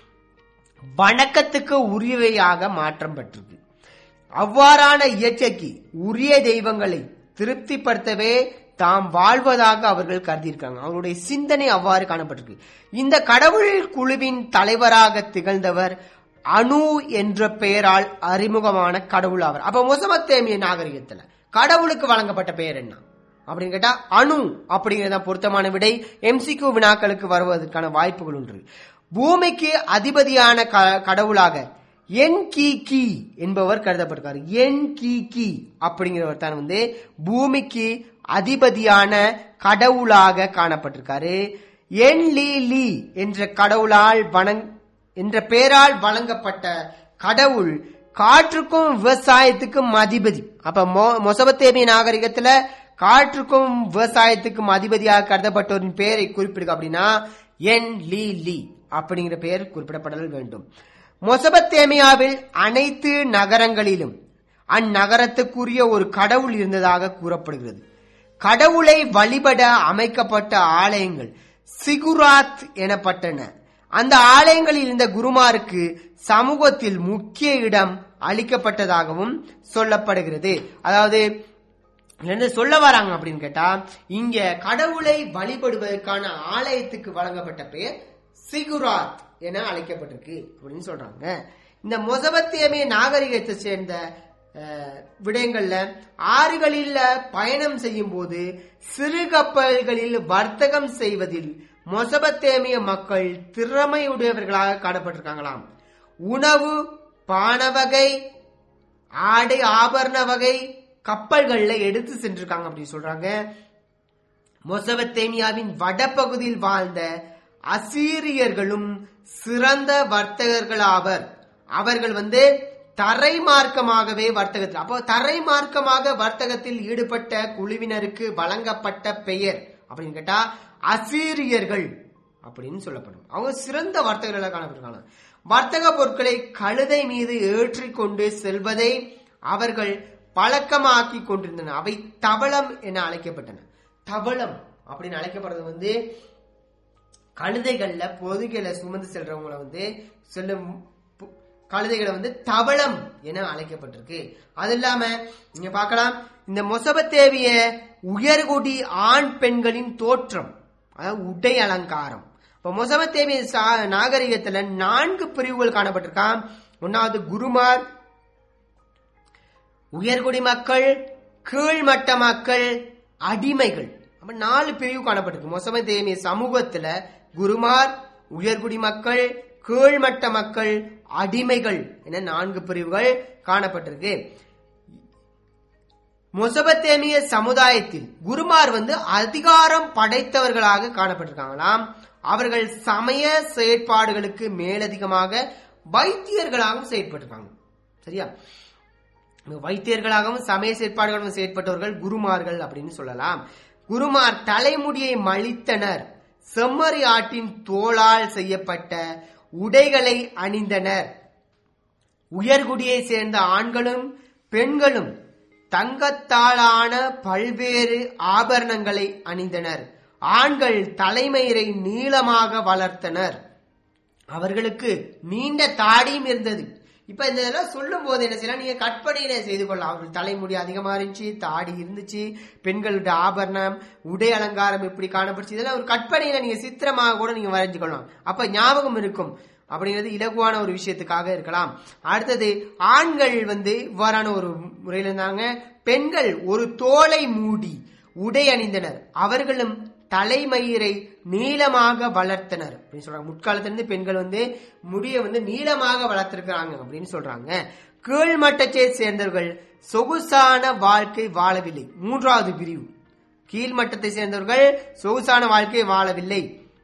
வணக்கத்துக்கு உரியவையாக மாற்றம் பெற்றிருக்கு அவ்வாறான இயற்கைக்கு உரிய தெய்வங்களை திருப்திப்படுத்தவே தாம் வாழ்வதாக அவர்கள் கருதியிருக்காங்க அவருடைய சிந்தனை அவ்வாறு காணப்பட்டிருக்கு இந்த கடவுள் குழுவின் தலைவராக திகழ்ந்தவர் அணு என்ற பெயரால் அறிமுகமான கடவுள் ஆவர் அப்ப மொசமத்தேமிய நாகரிகத்துல கடவுளுக்கு வழங்கப்பட்ட பெயர் என்ன அப்படின்னு கேட்டா அணு அப்படிங்கறத பொருத்தமான விடை எம்சிக்யூ வினாக்களுக்கு வருவதற்கான வாய்ப்புகள் உண்டு பூமிக்கு அதிபதியான க- கடவுளாக என் கி கி என்பவர் கருதப்பட்டிருக்காரு என் கி கி அப்படிங்கிறவர் தான் வந்து பூமிக்கு அதிபதியான கடவுளாக காணப்பட்டிருக்காரு என் லீ லீ என்ற கடவுளால் வணங் என்ற பெயரால் வழங்கப்பட்ட கடவுள் காற்றுக்கும் விவசாயத்துக்கும் அதிபதி அப்ப மொ- மொசபத்தேமிய நாகரிகத்துல காற்றுக்கும் விவசாயத்துக்கும் அதிபதியாக கருதப்பட்டவரின் பெயரை குறிப்பிடுங்க அப்படின்னா என் லீ லீ அப்படிங்கிற பெயர் குறிப்பிடப்படல் வேண்டும் மொசபத்தேமியாவில் அனைத்து நகரங்களிலும் அந்நகரத்துக்குரிய ஒரு கடவுள் இருந்ததாக கூறப்படுகிறது கடவுளை வழிபட அமைக்கப்பட்ட ஆலயங்கள் சிகுராத் எனப்பட்டன அந்த ஆலயங்களில் இருந்த குருமாருக்கு சமூகத்தில் முக்கிய இடம் அளிக்கப்பட்டதாகவும் சொல்லப்படுகிறது அதாவது என்ன சொல்ல வராங்க அப்படின்னு கேட்டா இங்க கடவுளை வழிபடுவதற்கான ஆலயத்துக்கு வழங்கப்பட்ட பெயர் சிகுராத் என அழைக்கப்பட்டிருக்கு அப்படின்னு சொல்றாங்க இந்த மொசபத்தியமே நாகரிகத்தை சேர்ந்த அஹ், விடயங்கள்ல ஆறுகளில் பயணம் செய்யும் போது சிறு கப்பல்களில் வர்த்தகம் செய்வதில் மொசபத்தேமிய மக்கள் திறமையுடையவர்களாக காணப்பட்டிருக்காங்களாம் உணவு பான வகை ஆடை ஆபரண வகை கப்பல்கள்ல எடுத்து சென்றிருக்காங்க அப்படின்னு சொல்றாங்க மொசபத்தேமியாவின் வடபகுதியில் வாழ்ந்த அசீரியர்களும் சிறந்த வர்த்தகர்கள் ஆவர் அவர்கள் வந்து தரை மார்க்கமாகவே வர்த்தகத்தில் அப்போ தரை மார்க்கமாக வர்த்தகத்தில் ஈடுபட்ட குழுவினருக்கு வழங்கப்பட்ட பெயர் அப்படின்னு கேட்டா அசீரியர்கள் அப்படின்னு சொல்லப்படும் அவங்க சிறந்த வர்த்தகர்களாக காணப்படுறாங்க வர்த்தக பொருட்களை கழுதை மீது ஏற்றிக்கொண்டு செல்வதை அவர்கள் பழக்கமாக்கி கொண்டிருந்தன அவை தவளம் என அழைக்கப்பட்டன தவளம் அப்படின்னு அழைக்கப்படுறது வந்து கழுதைகள்ல பொதுகளை சுமந்து செல்றவங்கள வந்து செல்லும் பு- கழுதைகளை வந்து தவளம் என அழைக்கப்பட்டிருக்கு அது இல்லாம நீங்க பார்க்கலாம் இந்த மொசபத்தேவிய உயர்குடி ஆண் பெண்களின் தோற்றம் அதாவது உடை அலங்காரம் இப்ப மொசபத்தேவிய சா- நாகரிகத்துல நான்கு பிரிவுகள் காணப்பட்டிருக்கான் ஒன்னாவது குருமார் உயர்குடி மக்கள் கீழ்மட்ட மக்கள் அடிமைகள் அப்ப நாலு பிரிவு காணப்பட்டிருக்கு மொசமை தேமிய சமூகத்துல குருமார் உயர்குடி மக்கள் கீழ்மட்ட மக்கள் அடிமைகள் என நான்கு பிரிவுகள் காணப்பட்டிருக்கு மொசபத்தேமிய சமுதாயத்தில் குருமார் வந்து அதிகாரம் படைத்தவர்களாக காணப்பட்டிருக்காங்களாம் அவர்கள் சமய செயற்பாடுகளுக்கு மேலதிகமாக வைத்தியர்களாகவும் செயற்பட்டிருக்காங்க சரியா வைத்தியர்களாகவும் சமய செயற்பாடுகளும் செயற்பட்டவர்கள் குருமார்கள் அப்படின்னு சொல்லலாம் குருமார் தலைமுடியை மழித்தனர் செம்மறி ஆட்டின் தோளால் செய்யப்பட்ட உடைகளை அணிந்தனர் உயர்குடியை சேர்ந்த ஆண்களும் பெண்களும் தங்கத்தாலான பல்வேறு ஆபரணங்களை அணிந்தனர் ஆண்கள் தலைமயிரை நீளமாக வளர்த்தனர் அவர்களுக்கு நீண்ட தாடியும் இருந்தது இப்ப இந்த இதெல்லாம் சொல்லும் போது என்ன செய்யலாம் நீங்க கற்பனையில செய்து கொள்ளலாம் அவர்கள் தலைமுடி அதிகமா இருந்துச்சு தாடி இருந்துச்சு பெண்களுடைய ஆபரணம் உடை அலங்காரம் எப்படி காணப்பட்டுச்சு இதெல்லாம் ஒரு கற்பனையில நீங்க சித்திரமாக கூட நீங்க வரைஞ்சு கொள்ளலாம் அப்ப ஞாபகம் இருக்கும் அப்படிங்கிறது இலகுவான ஒரு விஷயத்துக்காக இருக்கலாம் அடுத்தது ஆண்கள் வந்து இவ்வாறான ஒரு முறையில் இருந்தாங்க பெண்கள் ஒரு தோலை மூடி உடை அணிந்தனர் அவர்களும் தலைமயிரை நீளமாக வளர்த்தனர் அப்படின்னு சொல்றாங்க முற்காலத்திலிருந்து பெண்கள் வந்து முடிய வந்து நீளமாக வளர்த்திருக்கிறாங்க அப்படின்னு சொல்றாங்க கீழ்மட்டத்தை சேர்ந்தவர்கள் சொகுசான வாழ்க்கை வாழவில்லை மூன்றாவது பிரிவு கீழ்மட்டத்தை சேர்ந்தவர்கள் சொகுசான வாழ்க்கை வாழவில்லை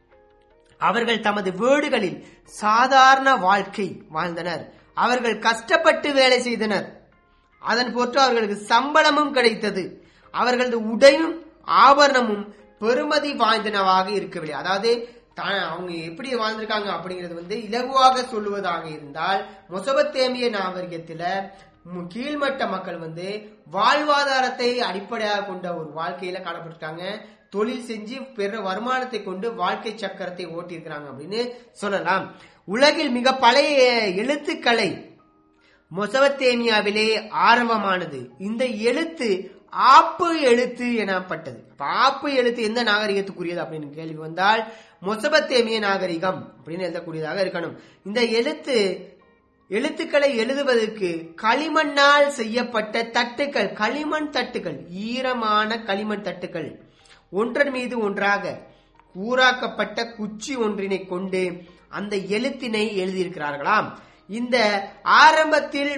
அவர்கள் தமது வீடுகளில் சாதாரண வாழ்க்கை வாழ்ந்தனர் அவர்கள் கஷ்டப்பட்டு வேலை செய்தனர் அதன் போற்று அவர்களுக்கு சம்பளமும் கிடைத்தது அவர்களது உடையும் ஆபரணமும் பெருமதி வாய்ந்தனவாக இருக்கவில்லை அதாவது தான் அவங்க எப்படி வாழ்ந்திருக்காங்க அப்படிங்கிறது வந்து இலகுவாக சொல்லுவதாக இருந்தால் மொசபத்தேமிய நாகரிகத்துல மு- கீழ்மட்ட மக்கள் வந்து வாழ்வாதாரத்தை அடிப்படையாக கொண்ட ஒரு வாழ்க்கையில காணப்பட்டிருக்காங்க தொழில் செஞ்சு பெற வருமானத்தை கொண்டு வாழ்க்கை சக்கரத்தை ஓட்டியிருக்கிறாங்க அப்படின்னு சொல்லலாம் உலகில் மிக பழைய எழுத்துக்களை மொசவத்தேமியாவிலே ஆரம்பமானது இந்த எழுத்து ஆப்பு எழுத்து எனப்பட்டது அப்ப ஆப்பு எழுத்து எந்த நாகரிகத்துக்குரியது அப்படின்னு கேள்வி வந்தால் மொசபத்தேமிய நாகரிகம் அப்படின்னு எழுதக்கூடியதாக இருக்கணும் இந்த எழுத்து எழுத்துக்களை எழுதுவதற்கு களிமண்ணால் செய்யப்பட்ட தட்டுக்கள் களிமண் தட்டுகள் ஈரமான களிமண் தட்டுகள் ஒன்றன் மீது ஒன்றாக ஊராக்கப்பட்ட குச்சி ஒன்றினை கொண்டு அந்த எழுத்தினை எழுதியிருக்கிறார்களாம் இந்த ஆரம்பத்தில்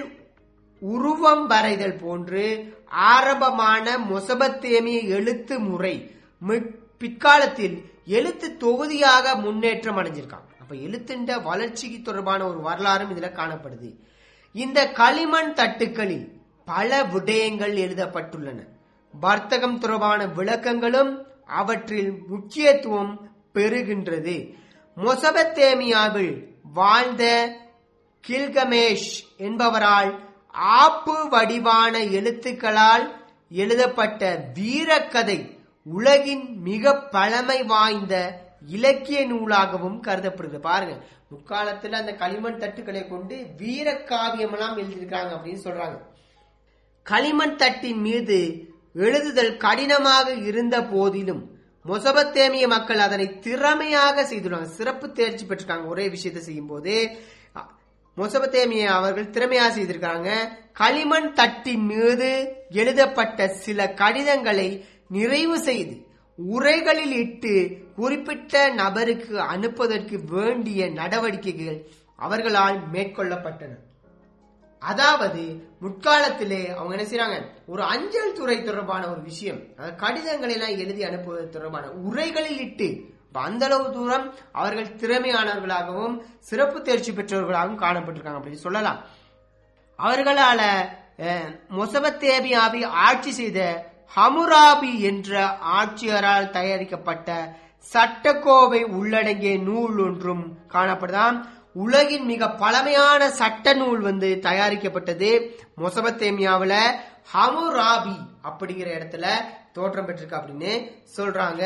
உருவம் வரைதல் போன்று ஆரம்பமான மொசபத்தேமிய எழுத்து முறை மி- பிற்காலத்தில் எழுத்து தொகுதியாக முன்னேற்றம் அடைஞ்சிருக்காங்க அப்ப எழுத்துண்ட வளர்ச்சிக்கு தொடர்பான ஒரு வரலாறும் இதுல காணப்படுது இந்த களிமண் தட்டுக்களில் பல விடயங்கள் எழுதப்பட்டுள்ளன வர்த்தகம் தொடர்பான விளக்கங்களும் அவற்றில் முக்கியத்துவம் பெறுகின்றது மொசபத்தேமியாவில் வாழ்ந்த கில்கமேஷ் என்பவரால் ஆப்பு வடிவான எழுத்துக்களால் எழுதப்பட்ட வீரக்கதை உலகின் மிக பழமை வாய்ந்த இலக்கிய நூலாகவும் கருதப்படுகிறது பாருங்க முக்காலத்துல அந்த களிமண் தட்டுக்களை கொண்டு வீரக்காவியம் எல்லாம் எழுதியிருக்காங்க அப்படின்னு சொல்றாங்க களிமண் தட்டின் மீது எழுதுதல் கடினமாக இருந்த போதிலும் மொசபத்தேமிய மக்கள் அதனை திறமையாக செய்துள்ளாங்க சிறப்பு தேர்ச்சி பெற்றிருக்காங்க ஒரே விஷயத்தை செய்யும் போது மொசபத்தேமிய அவர்கள் திறமையாக செய்திருக்காங்க களிமண் தட்டின் மீது எழுதப்பட்ட சில கடிதங்களை நிறைவு செய்து உரைகளில் இட்டு குறிப்பிட்ட நபருக்கு அனுப்புவதற்கு வேண்டிய நடவடிக்கைகள் அவர்களால் மேற்கொள்ளப்பட்டன அதாவது முற்காலத்திலே அவங்க என்ன செய்றாங்க ஒரு அஞ்சல் துறை தொடர்பான ஒரு விஷயம் அதாவது கடிதங்களை எல்லாம் எழுதி அனுப்புவது தொடர்பான உரைகளில் இட்டு அப்ப அந்த அளவு தூரம் அவர்கள் திறமையானவர்களாகவும் சிறப்பு தேர்ச்சி பெற்றவர்களாகவும் காணப்பட்டிருக்காங்க அப்படின்னு சொல்லலாம் அவர்களால அஹ், மொசபத்தேபியாவை ஆட்சி செய்த ஹமுராபி என்ற ஆட்சியரால் தயாரிக்கப்பட்ட சட்டக்கோவை உள்ளடங்கிய நூல் ஒன்றும் காணப்படுதாம் உலகின் மிக பழமையான சட்ட நூல் வந்து தயாரிக்கப்பட்டது மொசபத்தேமியாவுல ஹமுராபி அப்படிங்கிற இடத்துல தோற்றம் பெற்றிருக்கு அப்படின்னு சொல்றாங்க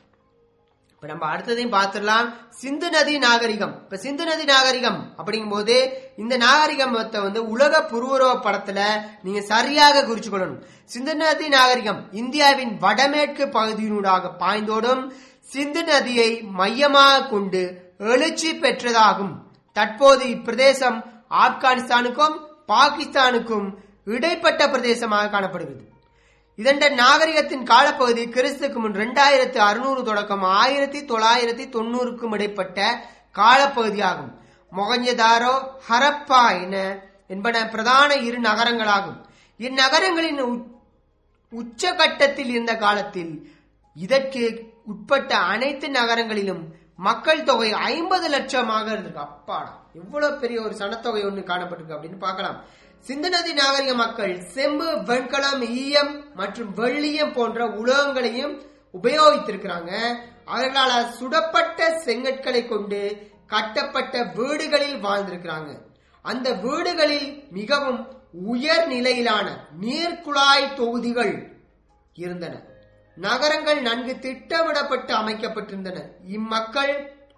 இப்ப நம்ம அடுத்ததையும் பார்த்துடலாம் சிந்து நதி நாகரிகம் இப்ப சிந்து நதி நாகரிகம் அப்படிங்கும்போது இந்த நாகரிகத்தை வந்து உலக புருவரவ படத்துல நீங்க சரியாக குறிச்சு கொள்ளணும் சிந்து நதி நாகரிகம் இந்தியாவின் வடமேற்கு பகுதியினூடாக பாய்ந்தோடும் சிந்து நதியை மையமாக கொண்டு எழுச்சி பெற்றதாகும் தற்போது இப்பிரதேசம் ஆப்கானிஸ்தானுக்கும் பாகிஸ்தானுக்கும் இடைப்பட்ட பிரதேசமாக காணப்படுகிறது இதண்ட நாகரிகத்தின் காலப்பகுதி கிறிஸ்துக்கு முன் ரெண்டாயிரத்து அறுநூறு தொடக்கம் ஆயிரத்தி தொள்ளாயிரத்தி தொண்ணூறுக்கும் இடைப்பட்ட காலப்பகுதியாகும் மொகஞ்சதாரோ ஹரப்பா என என்பன பிரதான இரு நகரங்களாகும் இந்நகரங்களின் உ- உச்சகட்டத்தில் இருந்த காலத்தில் இதற்கு உட்பட்ட அனைத்து நகரங்களிலும் மக்கள் தொகை ஐம்பது லட்சமாக இருந்திருக்கு அப்பாடா எவ்வளவு பெரிய ஒரு சனத்தொகை ஒன்று காணப்பட்டிருக்கு அப்படின்னு பார்க்கலாம் சிந்து நதி நாகரிக மக்கள் செம்பு வெண்கலம் ஈயம் மற்றும் வெள்ளியம் போன்ற உலோகங்களையும் உபயோகித்திருக்கிறாங்க அவர்களால் சுடப்பட்ட செங்கற்களை கொண்டு கட்டப்பட்ட வீடுகளில் வாழ்ந்திருக்கிறாங்க அந்த வீடுகளில் மிகவும் உயர் நிலையிலான நீர்க்குழாய் தொகுதிகள் இருந்தன நகரங்கள் நன்கு திட்டமிடப்பட்டு அமைக்கப்பட்டிருந்தன இம்மக்கள்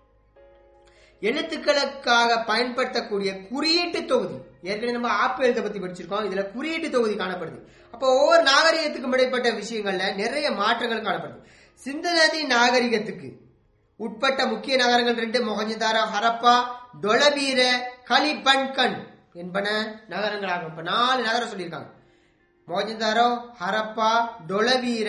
எழுத்துக்களுக்காக பயன்படுத்தக்கூடிய குறியீட்டு தொகுதி ஏற்கனவே நம்ம ஆப்பு எழுத பத்தி படிச்சிருக்கோம் இதுல குறியீட்டு தொகுதி காணப்படுது அப்போ ஒவ்வொரு நாகரிகத்துக்கும் இடைப்பட்ட விஷயங்கள்ல நிறைய மாற்றங்கள் காணப்படுது சிந்து நதி நாகரிகத்துக்கு உட்பட்ட முக்கிய நகரங்கள் ரெண்டு மொகஞ்சதாரா ஹரப்பா டொலவீர கலிபன்கன் என்பன நகரங்களாகும் இப்ப நாலு நகரம் சொல்லியிருக்காங்க மோஜந்தாரோ ஹரப்பா டொலவீர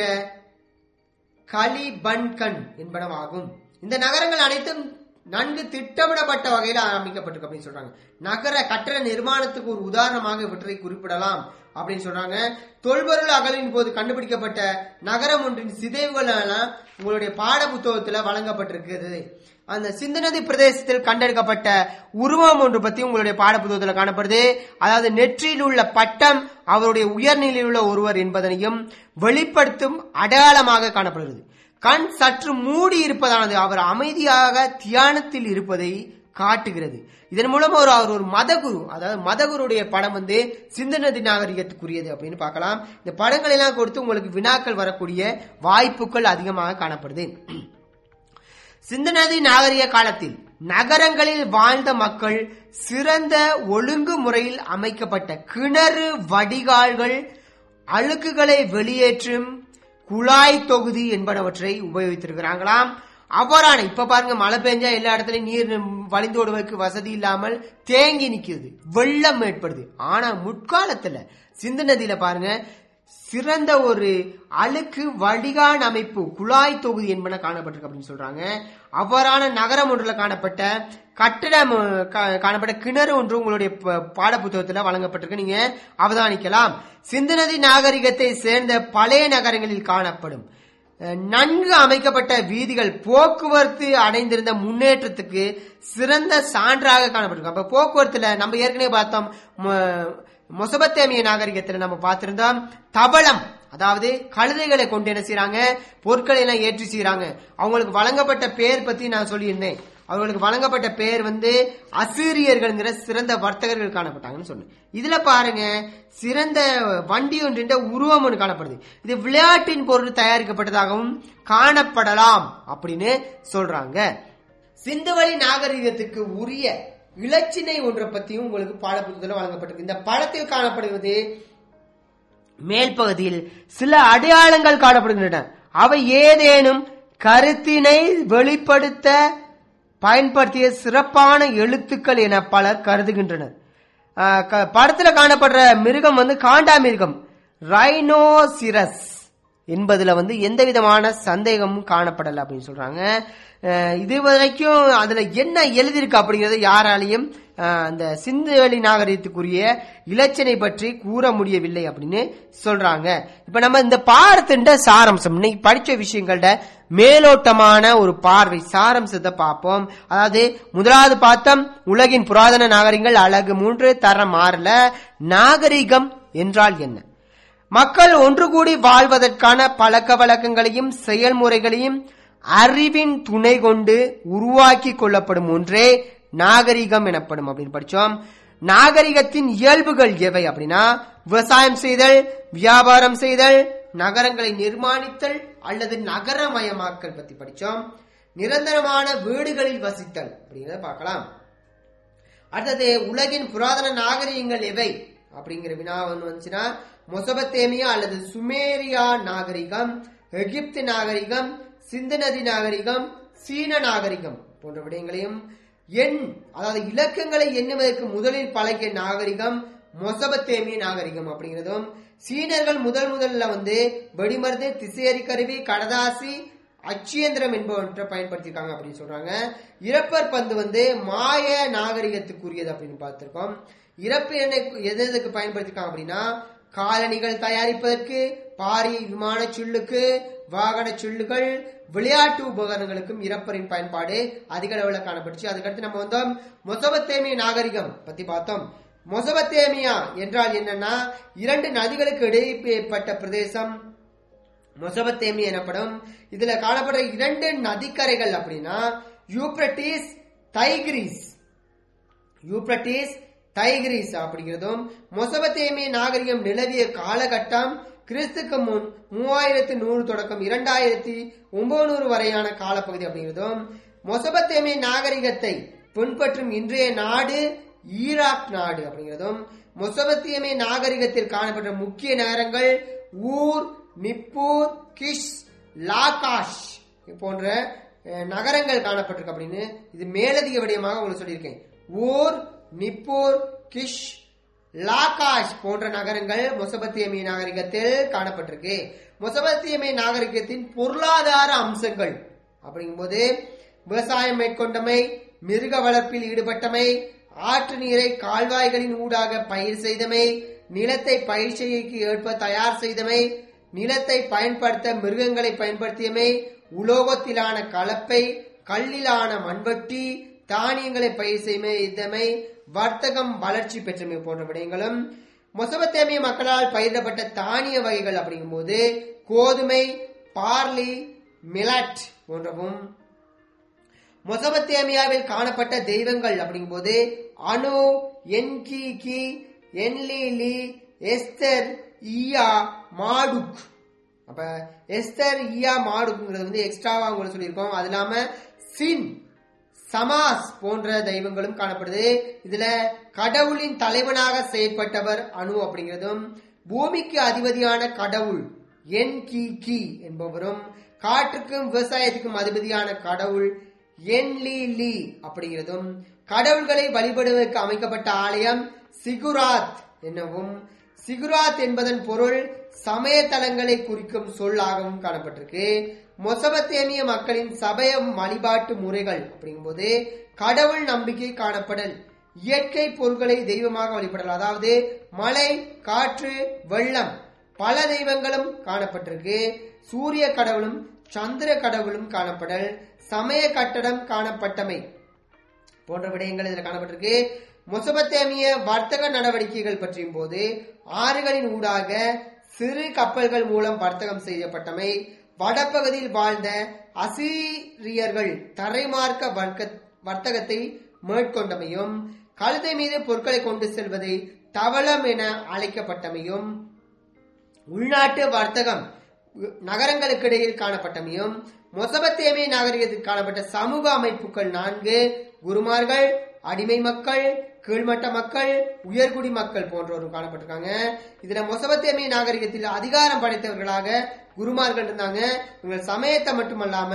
கலிபன்கன் என்பனவாகும் இந்த நகரங்கள் அனைத்தும் நன்கு திட்டமிடப்பட்ட வகையில் அமைக்கப்பட்டிருக்கு அப்படின்னு சொல்றாங்க நகர கட்டட நிர்மாணத்துக்கு ஒரு உதாரணமாக இவற்றை குறிப்பிடலாம் அப்படின்னு சொல்றாங்க தொல்பொருள் அகலின் போது கண்டுபிடிக்கப்பட்ட நகரம் ஒன்றின் சிதைவுகள் எல்லாம் உங்களுடைய பாட புத்தகத்துல வழங்கப்பட்டிருக்கிறது அந்த சிந்தநதி பிரதேசத்தில் கண்டெடுக்கப்பட்ட உருவம் ஒன்று பத்தி உங்களுடைய பாட புத்தகத்தில் காணப்படுது அதாவது நெற்றியில் உள்ள பட்டம் அவருடைய உயர்நிலையில் உள்ள ஒருவர் என்பதனையும் வெளிப்படுத்தும் அடையாளமாக காணப்படுகிறது கண் சற்று மூடி இருப்பதானது அவர் அமைதியாக தியானத்தில் இருப்பதை காட்டுகிறது இதன் மூலம் ஒரு அவர் ஒரு மதகுரு அதாவது மதகுருடைய படம் வந்து சிந்தநதி நாகரிகத்துக்குரியது அப்படின்னு பார்க்கலாம் இந்த படங்கள் எல்லாம் கொடுத்து உங்களுக்கு வினாக்கள் வரக்கூடிய வாய்ப்புகள் அதிகமாக காணப்படுது சிந்தநதி நாகரிக காலத்தில் நகரங்களில் வாழ்ந்த மக்கள் சிறந்த ஒழுங்கு முறையில் அமைக்கப்பட்ட கிணறு வடிகால்கள் அழுக்குகளை வெளியேற்றும் குழாய் தொகுதி என்பனவற்றை உபயோகித்திருக்கிறாங்களாம் அவ்வாறான இப்ப பாருங்க மழை பெஞ்சா எல்லா இடத்துலயும் நீர் வழிந்து ஓடுவதற்கு வசதி இல்லாமல் தேங்கி நிக்கிறது வெள்ளம் ஏற்படுது ஆனா முற்காலத்துல சிந்து நதியில பாருங்க சிறந்த ஒரு அழுக்கு வடிகான் அமைப்பு குழாய் தொகுதி என்பன காணப்பட்டிருக்கு அப்படின்னு சொல்றாங்க அவ்வாறான நகரம் ஒன்றுல காணப்பட்ட கட்டடம் கா- காணப்பட்ட கிணறு ஒன்று உங்களுடைய ப- பாட புத்தகத்துல வழங்கப்பட்டிருக்கு நீங்க அவதானிக்கலாம் சிந்து நதி நாகரிகத்தை சேர்ந்த பழைய நகரங்களில் காணப்படும் அஹ், நன்கு அமைக்கப்பட்ட வீதிகள் போக்குவரத்து அடைந்திருந்த முன்னேற்றத்துக்கு சிறந்த சான்றாக காணப்பட்டிருக்கு அப்ப போக்குவரத்துல நம்ம ஏற்கனவே பார்த்தோம் மொ- மொசபத்தேமிய நாகரிகத்துல நம்ம பார்த்திருந்தோம் தபலம் அதாவது கழுதைகளை கொண்டு என்ன செய்றாங்க பொருட்களை எல்லாம் ஏற்றி செய்றாங்க அவங்களுக்கு வழங்கப்பட்ட பெயர் பத்தி நான் சொல்லியிருந்தேன் அவர்களுக்கு வழங்கப்பட்ட பெயர் வந்து அசீரியர்கள்ங்கிற சிறந்த வர்த்தகர்கள் காணப்பட்டாங்கன்னு சொன்னேன் இதுல பாருங்க சிறந்த வண்டி ஒன்றின் உருவம் ஒன்று காணப்படுது இது விளையாட்டின் பொருள் தயாரிக்கப்பட்டதாகவும் காணப்படலாம் அப்படின்னு சொல்றாங்க சிந்துவெளி நாகரிகத்துக்கு உரிய இலச்சினை ஒன்றை பத்தியும் உங்களுக்கு பாடப்புத்தகத்தில் வழங்கப்பட்டிருக்கு இந்த படத்தில் காணப்படுவது மேல் பகுதியில் சில அடையாளங்கள் காணப்படுகின்றன அவை ஏதேனும் கருத்தினை வெளிப்படுத்த பயன்படுத்திய சிறப்பான எழுத்துக்கள் என பலர் கருதுகின்றனர் ஆஹ் க- படத்துல காணப்படுற மிருகம் வந்து காண்டா மிருகம் ரைனோசிரஸ் என்பதுல வந்து எந்த விதமான சந்தேகமும் காணப்படல அப்படின்னு சொல்றாங்க அஹ் இது வரைக்கும் அதுல என்ன எழுதியிருக்கு அப்படிங்கறது யாராலையும் அஹ், அந்த சிந்துவெளி நாகரிகத்துக்குரிய இலச்சனை பற்றி கூற முடியவில்லை அப்படின்னு சொல்றாங்க இப்ப நம்ம இந்த பாடத்தின் சாரம்சம் இன்னைக்கு படிச்ச விஷயங்கள்ட மேலோட்டமான ஒரு பார்வை சாரம்சத்தை பார்ப்போம் அதாவது முதலாவது பார்த்தோம் உலகின் புராதன நாகரிகங்கள் அழகு மூன்று தரம் ஆறுல நாகரிகம் என்றால் என்ன மக்கள் ஒன்று கூடி வாழ்வதற்கான பழக்க வழக்கங்களையும் செயல்முறைகளையும் அறிவின் துணை கொண்டு உருவாக்கி கொள்ளப்படும் ஒன்றே நாகரிகம் எனப்படும் அப்படின்னு படிச்சோம் நாகரிகத்தின் இயல்புகள் எவை அப்படின்னா விவசாயம் செய்தல் வியாபாரம் செய்தல் நகரங்களை நிர்மாணித்தல் அல்லது நகரமயமாக்கல் பத்தி படிச்சோம் நிரந்தரமான வீடுகளில் வசித்தல் அப்படிங்கறத பார்க்கலாம் அடுத்தது உலகின் புராதன நாகரிகங்கள் எவை அப்படிங்கிற வினா ஒன்று வந்துச்சுன்னா மொசபத்தேமியா அல்லது சுமேரியா நாகரிகம் எகிப்து நாகரிகம் சிந்து நதி நாகரிகம் சீன நாகரிகம் போன்ற விடயங்களையும் எண் அதாவது இலக்கங்களை எண்ணுவதற்கு முதலில் பழகிய நாகரிகம் மொசபத்தேமிய நாகரிகம் அப்படிங்கிறதும் சீனர்கள் முதல் முதல்ல வந்து வெடிமருந்து திசையறி கருவி கடதாசி அச்சியந்திரம் என்பவற்றை பயன்படுத்தியிருக்காங்க அப்படின்னு சொல்றாங்க இறப்பர் பந்து வந்து மாய நாகரிகத்துக்குரியது அப்படின்னு பார்த்திருக்கோம் இறப்பு எண்ணெய் எது எதுக்கு பயன்படுத்திருக்காங்க அப்படின்னா காலணிகள் தயாரிப்பதற்கு பாரிய விமான சுள்ளுக்கு வாகன சுள்ளுகள் விளையாட்டு உபகரணங்களுக்கும் இறப்பரின் பயன்பாடு அதிக அளவில் காணப்பட்டுச்சு அதுக்கடுத்து நம்ம வந்தோம் மொசபத்தேமிய நாகரிகம் பத்தி பார்த்தோம் மொசபத்தேமியா என்றால் என்னன்னா இரண்டு நதிகளுக்கு இடைப்பட்ட பிரதேசம் மொசபத்தேமி எனப்படும் இதுல காணப்படுற இரண்டு நதிக்கரைகள் அப்படின்னா யூப்ரட்டிஸ் தைகிரிஸ் யூப்ரட்டிஸ் தைகிரிஸ் அப்படிங்கிறதும் மொசபத்தேமிய நாகரிகம் நிலவிய காலகட்டம் கிறிஸ்துக்கு முன் மூவாயிரத்து நூறு தொடக்கம் இரண்டாயிரத்தி ஒன்பது வரையான காலப்பகுதி அப்படிங்கிறதும் மொசபத்தேமிய நாகரிகத்தை பின்பற்றும் இன்றைய நாடு ஈராக் நாடு அப்படிங்கிறதும் மொசபத்தியமே நாகரிகத்தில் காணப்பட்ட முக்கிய நகரங்கள் ஊர் நிப்பூர் கிஷ் லாகாஷ் போன்ற அஹ், நகரங்கள் காணப்பட்டிருக்கு அப்படின்னு இது மேலதிக விடயமாக உங்களுக்கு சொல்லியிருக்கேன் ஊர் நிப்பூர் கிஷ் லாகாஷ் போன்ற நகரங்கள் மொசபத்தியமிய நாகரிகத்தில் காணப்பட்டிருக்கு மொசபத்தியமிய நாகரிகத்தின் பொருளாதார அம்சங்கள் அப்படிங்கும்போது விவசாயம் மேற்கொண்டமை மிருக வளர்ப்பில் ஈடுபட்டமை ஆற்று நீரை கால்வாய்களின் ஊடாக பயிர் செய்தமை நிலத்தை பயிர் செய்கைக்கு ஏற்ப தயார் செய்தமை நிலத்தை பயன்படுத்த மிருகங்களை பயன்படுத்தியமை உலோகத்திலான கலப்பை கல்லிலான மண்வெட்டி தானியங்களை பயிர் செய்தமை வர்த்தகம் வளர்ச்சி பெற்றமை போன்ற விடயங்களும் மொசபத்தேமிய மக்களால் பயிரிடப்பட்ட தானிய வகைகள் அப்படிங்கும்போது கோதுமை பார்லி மிலட் போன்றவும் மொசபத்தேமியாவில் காணப்பட்ட தெய்வங்கள் அப்படிங்கும்போது அணு என்கி கி என்லி எஸ்தர் ஈயா மாடுக் அப்ப எஸ்தர் ஈயா மாடுக்குங்கிறது வந்து எக்ஸ்ட்ராவா உங்களுக்கு சொல்லியிருக்கோம் அது இல்லாம சின் சமாஸ் போன்ற தெய்வங்களும் காணப்படுது இதுல கடவுளின் தலைவனாக செயற்பட்டவர் அணு அப்படிங்கிறதும் பூமிக்கு அதிபதியான கடவுள் என் கி கி என்பவரும் காற்றுக்கும் விவசாயத்துக்கும் அதிபதியான கடவுள் என் லீ லீ அப்படிங்கிறதும் கடவுள்களை வழிபடுவதற்கு அமைக்கப்பட்ட ஆலயம் சிகுராத் என்னவும் சிகுராத் என்பதன் பொருள் சமயத்தலங்களை குறிக்கும் சொல்லாகவும் காணப்பட்டிருக்கு மொசபத்தேமிய மக்களின் சபய வழிபாட்டு முறைகள் அப்படிங்கும்போது கடவுள் நம்பிக்கை காணப்படல் இயற்கை பொருட்களை தெய்வமாக வழிபடல் அதாவது மழை காற்று வெள்ளம் பல தெய்வங்களும் காணப்பட்டிருக்கு சூரிய கடவுளும் சந்திர கடவுளும் காணப்படல் சமய கட்டடம் காணப்பட்டமை போன்ற விடயங்கள் இதில் காணப்பட்டிருக்கு மொசபத்தேமிய வர்த்தக நடவடிக்கைகள் பற்றியும் போது ஆறுகளின் ஊடாக சிறு கப்பல்கள் மூலம் வர்த்தகம் செய்யப்பட்டமை வடபகுதியில் வாழ்ந்த அசீரியர்கள் தரைமார்க்க வர்க்க வர்த்தகத்தை மேற்கொண்டமையும் கழுதை மீது பொருட்களை கொண்டு செல்வதை தவளம் என அழைக்கப்பட்டமையும் உள்நாட்டு வர்த்தகம் நகரங்களுக்கு இடையில் காணப்பட்டமையும் மொசபத்தேமிய நாகரிகத்தில் காணப்பட்ட சமூக அமைப்புகள் நான்கு குருமார்கள் அடிமை மக்கள் கீழ்மட்ட மக்கள் உயர்குடி மக்கள் போன்றோரும் காணப்பட்டிருக்காங்க இதுல மொசபத்தேமிய நாகரிகத்தில் அதிகாரம் படைத்தவர்களாக குருமார்கள் இருந்தாங்க இவங்க சமயத்தை மட்டுமல்லாம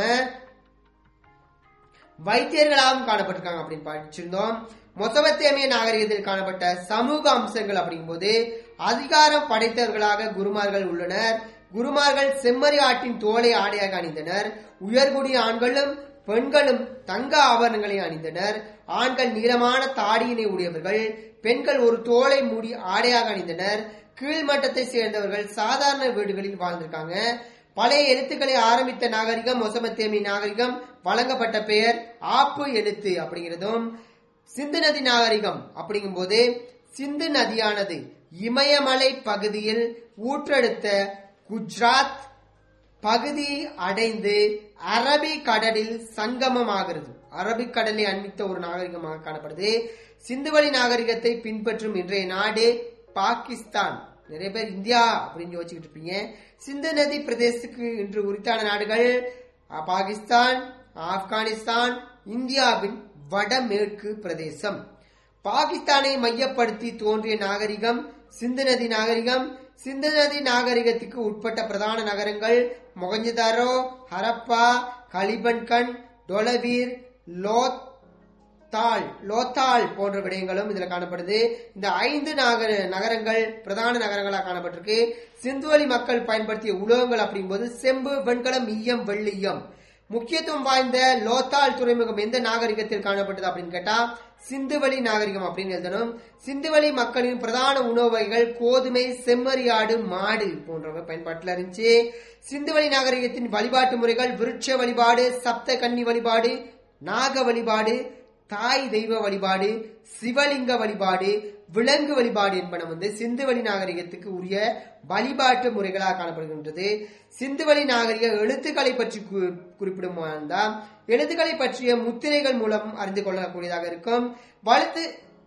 வைத்தியர்களாகவும் காணப்பட்டிருக்காங்க அப்படின்னு படிச்சிருந்தோம் மொசபத்தேமிய நாகரிகத்தில் காணப்பட்ட சமூக அம்சங்கள் அப்படிங்கும்போது அதிகாரம் படைத்தவர்களாக குருமார்கள் உள்ளனர் குருமார்கள் செம்மறி ஆட்டின் தோலை ஆடையாக அணிந்தனர் உயர்குடி ஆண்களும் பெண்களும் தங்க ஆபரணங்களை அணிந்தனர் ஆண்கள் நீளமான தாடியினை உடையவர்கள் பெண்கள் ஒரு தோலை மூடி ஆடையாக அணிந்தனர் கீழ்மட்டத்தை சேர்ந்தவர்கள் சாதாரண வீடுகளில் வாழ்ந்திருக்காங்க பழைய எழுத்துக்களை ஆரம்பித்த நாகரிகம் மொசமத்தேமி நாகரிகம் வழங்கப்பட்ட பெயர் ஆப்பு எழுத்து அப்படிங்கிறதும் சிந்து நதி நாகரிகம் அப்படிங்கும் போது சிந்து நதியானது இமயமலை பகுதியில் ஊற்றெடுத்த குஜராத் பகுதி அடைந்து அரபிக் கடலில் சங்கமமாகிறது அரபிக் கடலை அண்மித்த ஒரு நாகரிகமாக காணப்படுது சிந்துவெளி நாகரிகத்தை பின்பற்றும் இன்றைய நாடு பாகிஸ்தான் நிறைய பேர் இந்தியா அப்படின்னு யோசிச்சுக்கிட்டு இருப்பீங்க சிந்து நதி பிரதேசத்துக்கு இன்று உரித்தான நாடுகள் அஹ், பாகிஸ்தான் ஆப்கானிஸ்தான் இந்தியாவின் வடமேற்கு பிரதேசம் பாகிஸ்தானை மையப்படுத்தி தோன்றிய நாகரிகம் சிந்து நதி நாகரிகம் சிந்து நதி நாகரிகத்துக்கு உட்பட்ட பிரதான நகரங்கள் மொகஞ்சதாரோ ஹரப்பா கலிபன்கன் டொலவீர் லோத் தாள் லோத்தாள் போன்ற விடயங்களும் இதுல காணப்படுது இந்த ஐந்து நகர நகரங்கள் பிரதான நகரங்களாக காணப்பட்டிருக்கு சிந்துவெளி மக்கள் பயன்படுத்திய உலோகங்கள் அப்படிங்கும்போது செம்பு வெண்கலம் ஈயம் வெள்ளியம் முக்கியத்துவம் வாய்ந்த லோத்தாள் துறைமுகம் எந்த நாகரிகத்தில் காணப்பட்டது அப்படின்னு கேட்டா சிந்துவெளி நாகரிகம் அப்படின்னு எழுதணும் சிந்துவெளி மக்களின் பிரதான உணவு வகைகள் கோதுமை செம்மறியாடு மாடு போன்றவை பயன்பாட்டில் இருந்துச்சு சிந்துவெளி நாகரிகத்தின் வழிபாட்டு முறைகள் விருட்ச வழிபாடு சப்த கன்னி வழிபாடு நாக வழிபாடு தாய் தெய்வ வழிபாடு சிவலிங்க வழிபாடு விலங்கு வழிபாடு என்பன வந்து சிந்துவெளி நாகரிகத்துக்கு உரிய வழிபாட்டு முறைகளாக காணப்படுகின்றது சிந்துவெளி நாகரிக எழுத்துக்களை பற்றி கு- குறிப்பிடும் தான் எழுத்துக்களை பற்றிய முத்திரைகள் மூலம் அறிந்து கொள்ளக்கூடியதாக இருக்கும் வழுத்து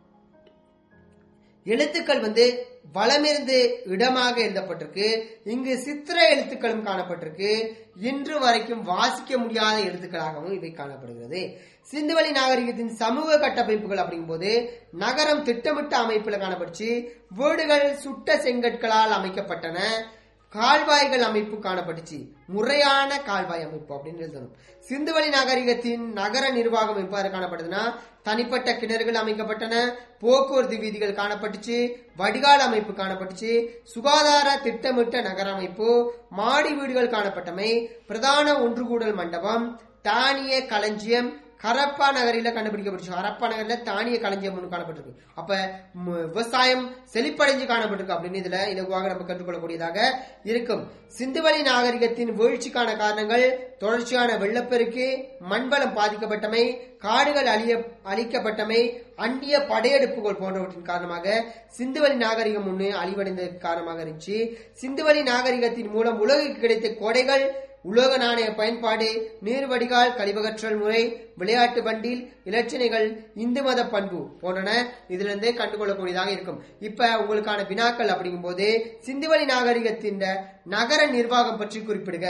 எழுத்துக்கள் வந்து வலமிருந்து இடமாக எழுதப்பட்டிருக்கு இங்கு சித்திர எழுத்துக்களும் காணப்பட்டிருக்கு இன்று வரைக்கும் வாசிக்க முடியாத எழுத்துக்களாகவும் இவை காணப்படுகிறது சிந்துவெளி நாகரிகத்தின் சமூக கட்டமைப்புகள் அப்படிங்கும்போது நகரம் திட்டமிட்ட அமைப்புல காணப்பட்டுச்சு வீடுகள் சுட்ட செங்கற்களால் அமைக்கப்பட்டன கால்வாய்கள் அமைப்பு காணப்பட்டுச்சு முறையான கால்வாய் அமைப்பு அப்படின்னு எழுதணும் சிந்துவெளி நாகரிகத்தின் நகர நிர்வாகம் எவ்வாறு காணப்படுதுன்னா தனிப்பட்ட கிணறுகள் அமைக்கப்பட்டன போக்குவரத்து வீதிகள் காணப்பட்டுச்சு வடிகால் அமைப்பு காணப்பட்டுச்சு சுகாதார திட்டமிட்ட நகர அமைப்பு மாடி வீடுகள் காணப்பட்டமை பிரதான ஒன்றுகூடல் மண்டபம் தானிய களஞ்சியம் ஹரப்பா நகரில கண்டுபிடிக்கப்பட்டுச்சு ஹரப்பா நகர்ல தானிய களஞ்சியம் ஒன்று காணப்பட்டிருக்கு அப்ப ம், விவசாயம் செழிப்படைஞ்சு காணப்பட்டிருக்கு அப்படின்னு இதுல இலகுவாக நம்ம கற்றுக்கொள்ளக்கூடியதாக இருக்கும் சிந்துவெளி நாகரிகத்தின் வீழ்ச்சிக்கான காரணங்கள் தொடர்ச்சியான வெள்ளப்பெருக்கு மண்வளம் பாதிக்கப்பட்டமை காடுகள் அழிய அழிக்கப்பட்டமை அந்நிய படையெடுப்புகள் போன்றவற்றின் காரணமாக சிந்துவெளி நாகரிகம் ஒன்று அழிவடைந்த காரணமாக இருந்துச்சு சிந்துவெளி நாகரிகத்தின் மூலம் உலகுக்கு கிடைத்த கொடைகள் உலோக நாணய பயன்பாடு நீர் வடிகால் கழிவகற்றல் முறை விளையாட்டு பண்டில் இலட்சணைகள் இந்து மத பண்பு போன்றன இதுல இருந்தே கண்டுகொள்ளக்கூடியதாக இருக்கும் இப்ப உங்களுக்கான வினாக்கள் அப்படிங்கும்போது சிந்துவெளி நாகரிகத்தின் நகர நிர்வாகம் பற்றி குறிப்பிடுக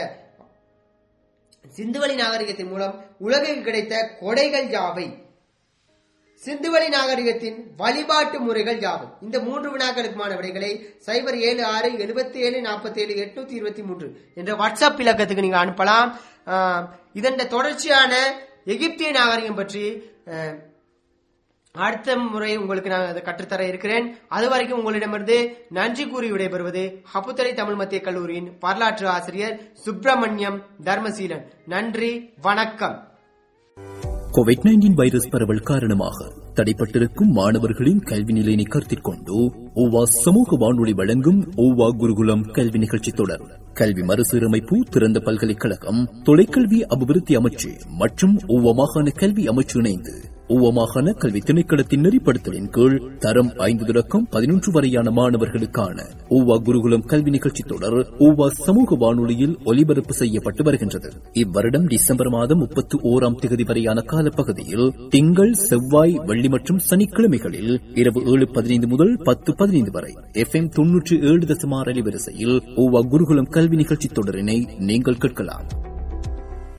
சிந்துவெளி நாகரிகத்தின் மூலம் உலகிற்கு கிடைத்த கொடைகள் யாவை சிந்துவெளி நாகரிகத்தின் வழிபாட்டு முறைகள் யாவை இந்த மூன்று வினாக்களுக்குமான விடைகளை சைபர் ஏழு ஆறு எழுபத்தி ஏழு நாற்பத்தி ஏழு எட்நூத்தி இருபத்தி மூன்று என்ற வாட்ஸ்அப் இலக்கத்துக்கு நீங்க அனுப்பலாம் ஆஹ் இதன் தொடர்ச்சியான எகிப்திய நாகரிகம் பற்றி ஆஹ், அடுத்த முறை உங்களுக்கு நான் அதை கற்றுத்தர இருக்கிறேன் அது வரைக்கும் உங்களிடமிருந்து நன்றி கூறி விடைபெறுவது ஹப்புத்தலை தமிழ் மத்திய கல்லூரியின் வரலாற்று ஆசிரியர் சுப்பிரமணியம் தர்மசீலன் நன்றி வணக்கம் கோவிட் நைன்டீன் வைரஸ் பரவல் காரணமாக தடைப்பட்டிருக்கும் மாணவர்களின் கல்வி நிலையினை கருத்தில் கொண்டு ஓவா சமூக வானொலி வழங்கும் ஓவா குருகுலம் கல்வி நிகழ்ச்சி தொடர் கல்வி மறுசீரமைப்பு திறந்த பல்கலைக்கழகம் தொலைக்கல்வி அபிவிருத்தி அமைச்சு மற்றும் ஓவா மாகாண கல்வி அமைச்சு இணைந்து ஓவா மாகாண கல்வி திணைக்களத்தின் நெறிப்படுத்தலின் கீழ் தரம் ஐந்து தொடக்கம் பதினொன்று வரையான மாணவர்களுக்கான ஓவா குருகுலம் கல்வி நிகழ்ச்சி தொடர் ஓவா சமூக வானொலியில் ஒலிபரப்பு செய்யப்பட்டு வருகின்றது இவ்வருடம் டிசம்பர் மாதம் முப்பத்தி ஓராம் தேதி வரையான காலப்பகுதியில் திங்கள் செவ்வாய் வெள்ளி மற்றும் சனிக்கிழமைகளில் இரவு ஏழு பதினைந்து முதல் பத்து பதினைந்து வரை எஃப் எம் தொன்னூற்றி ஏழு தசமார் அலைவரிசையில் ஓவா குருகுலம் கல்வி நிகழ்ச்சி தொடரினை நீங்கள் கேட்கலாம்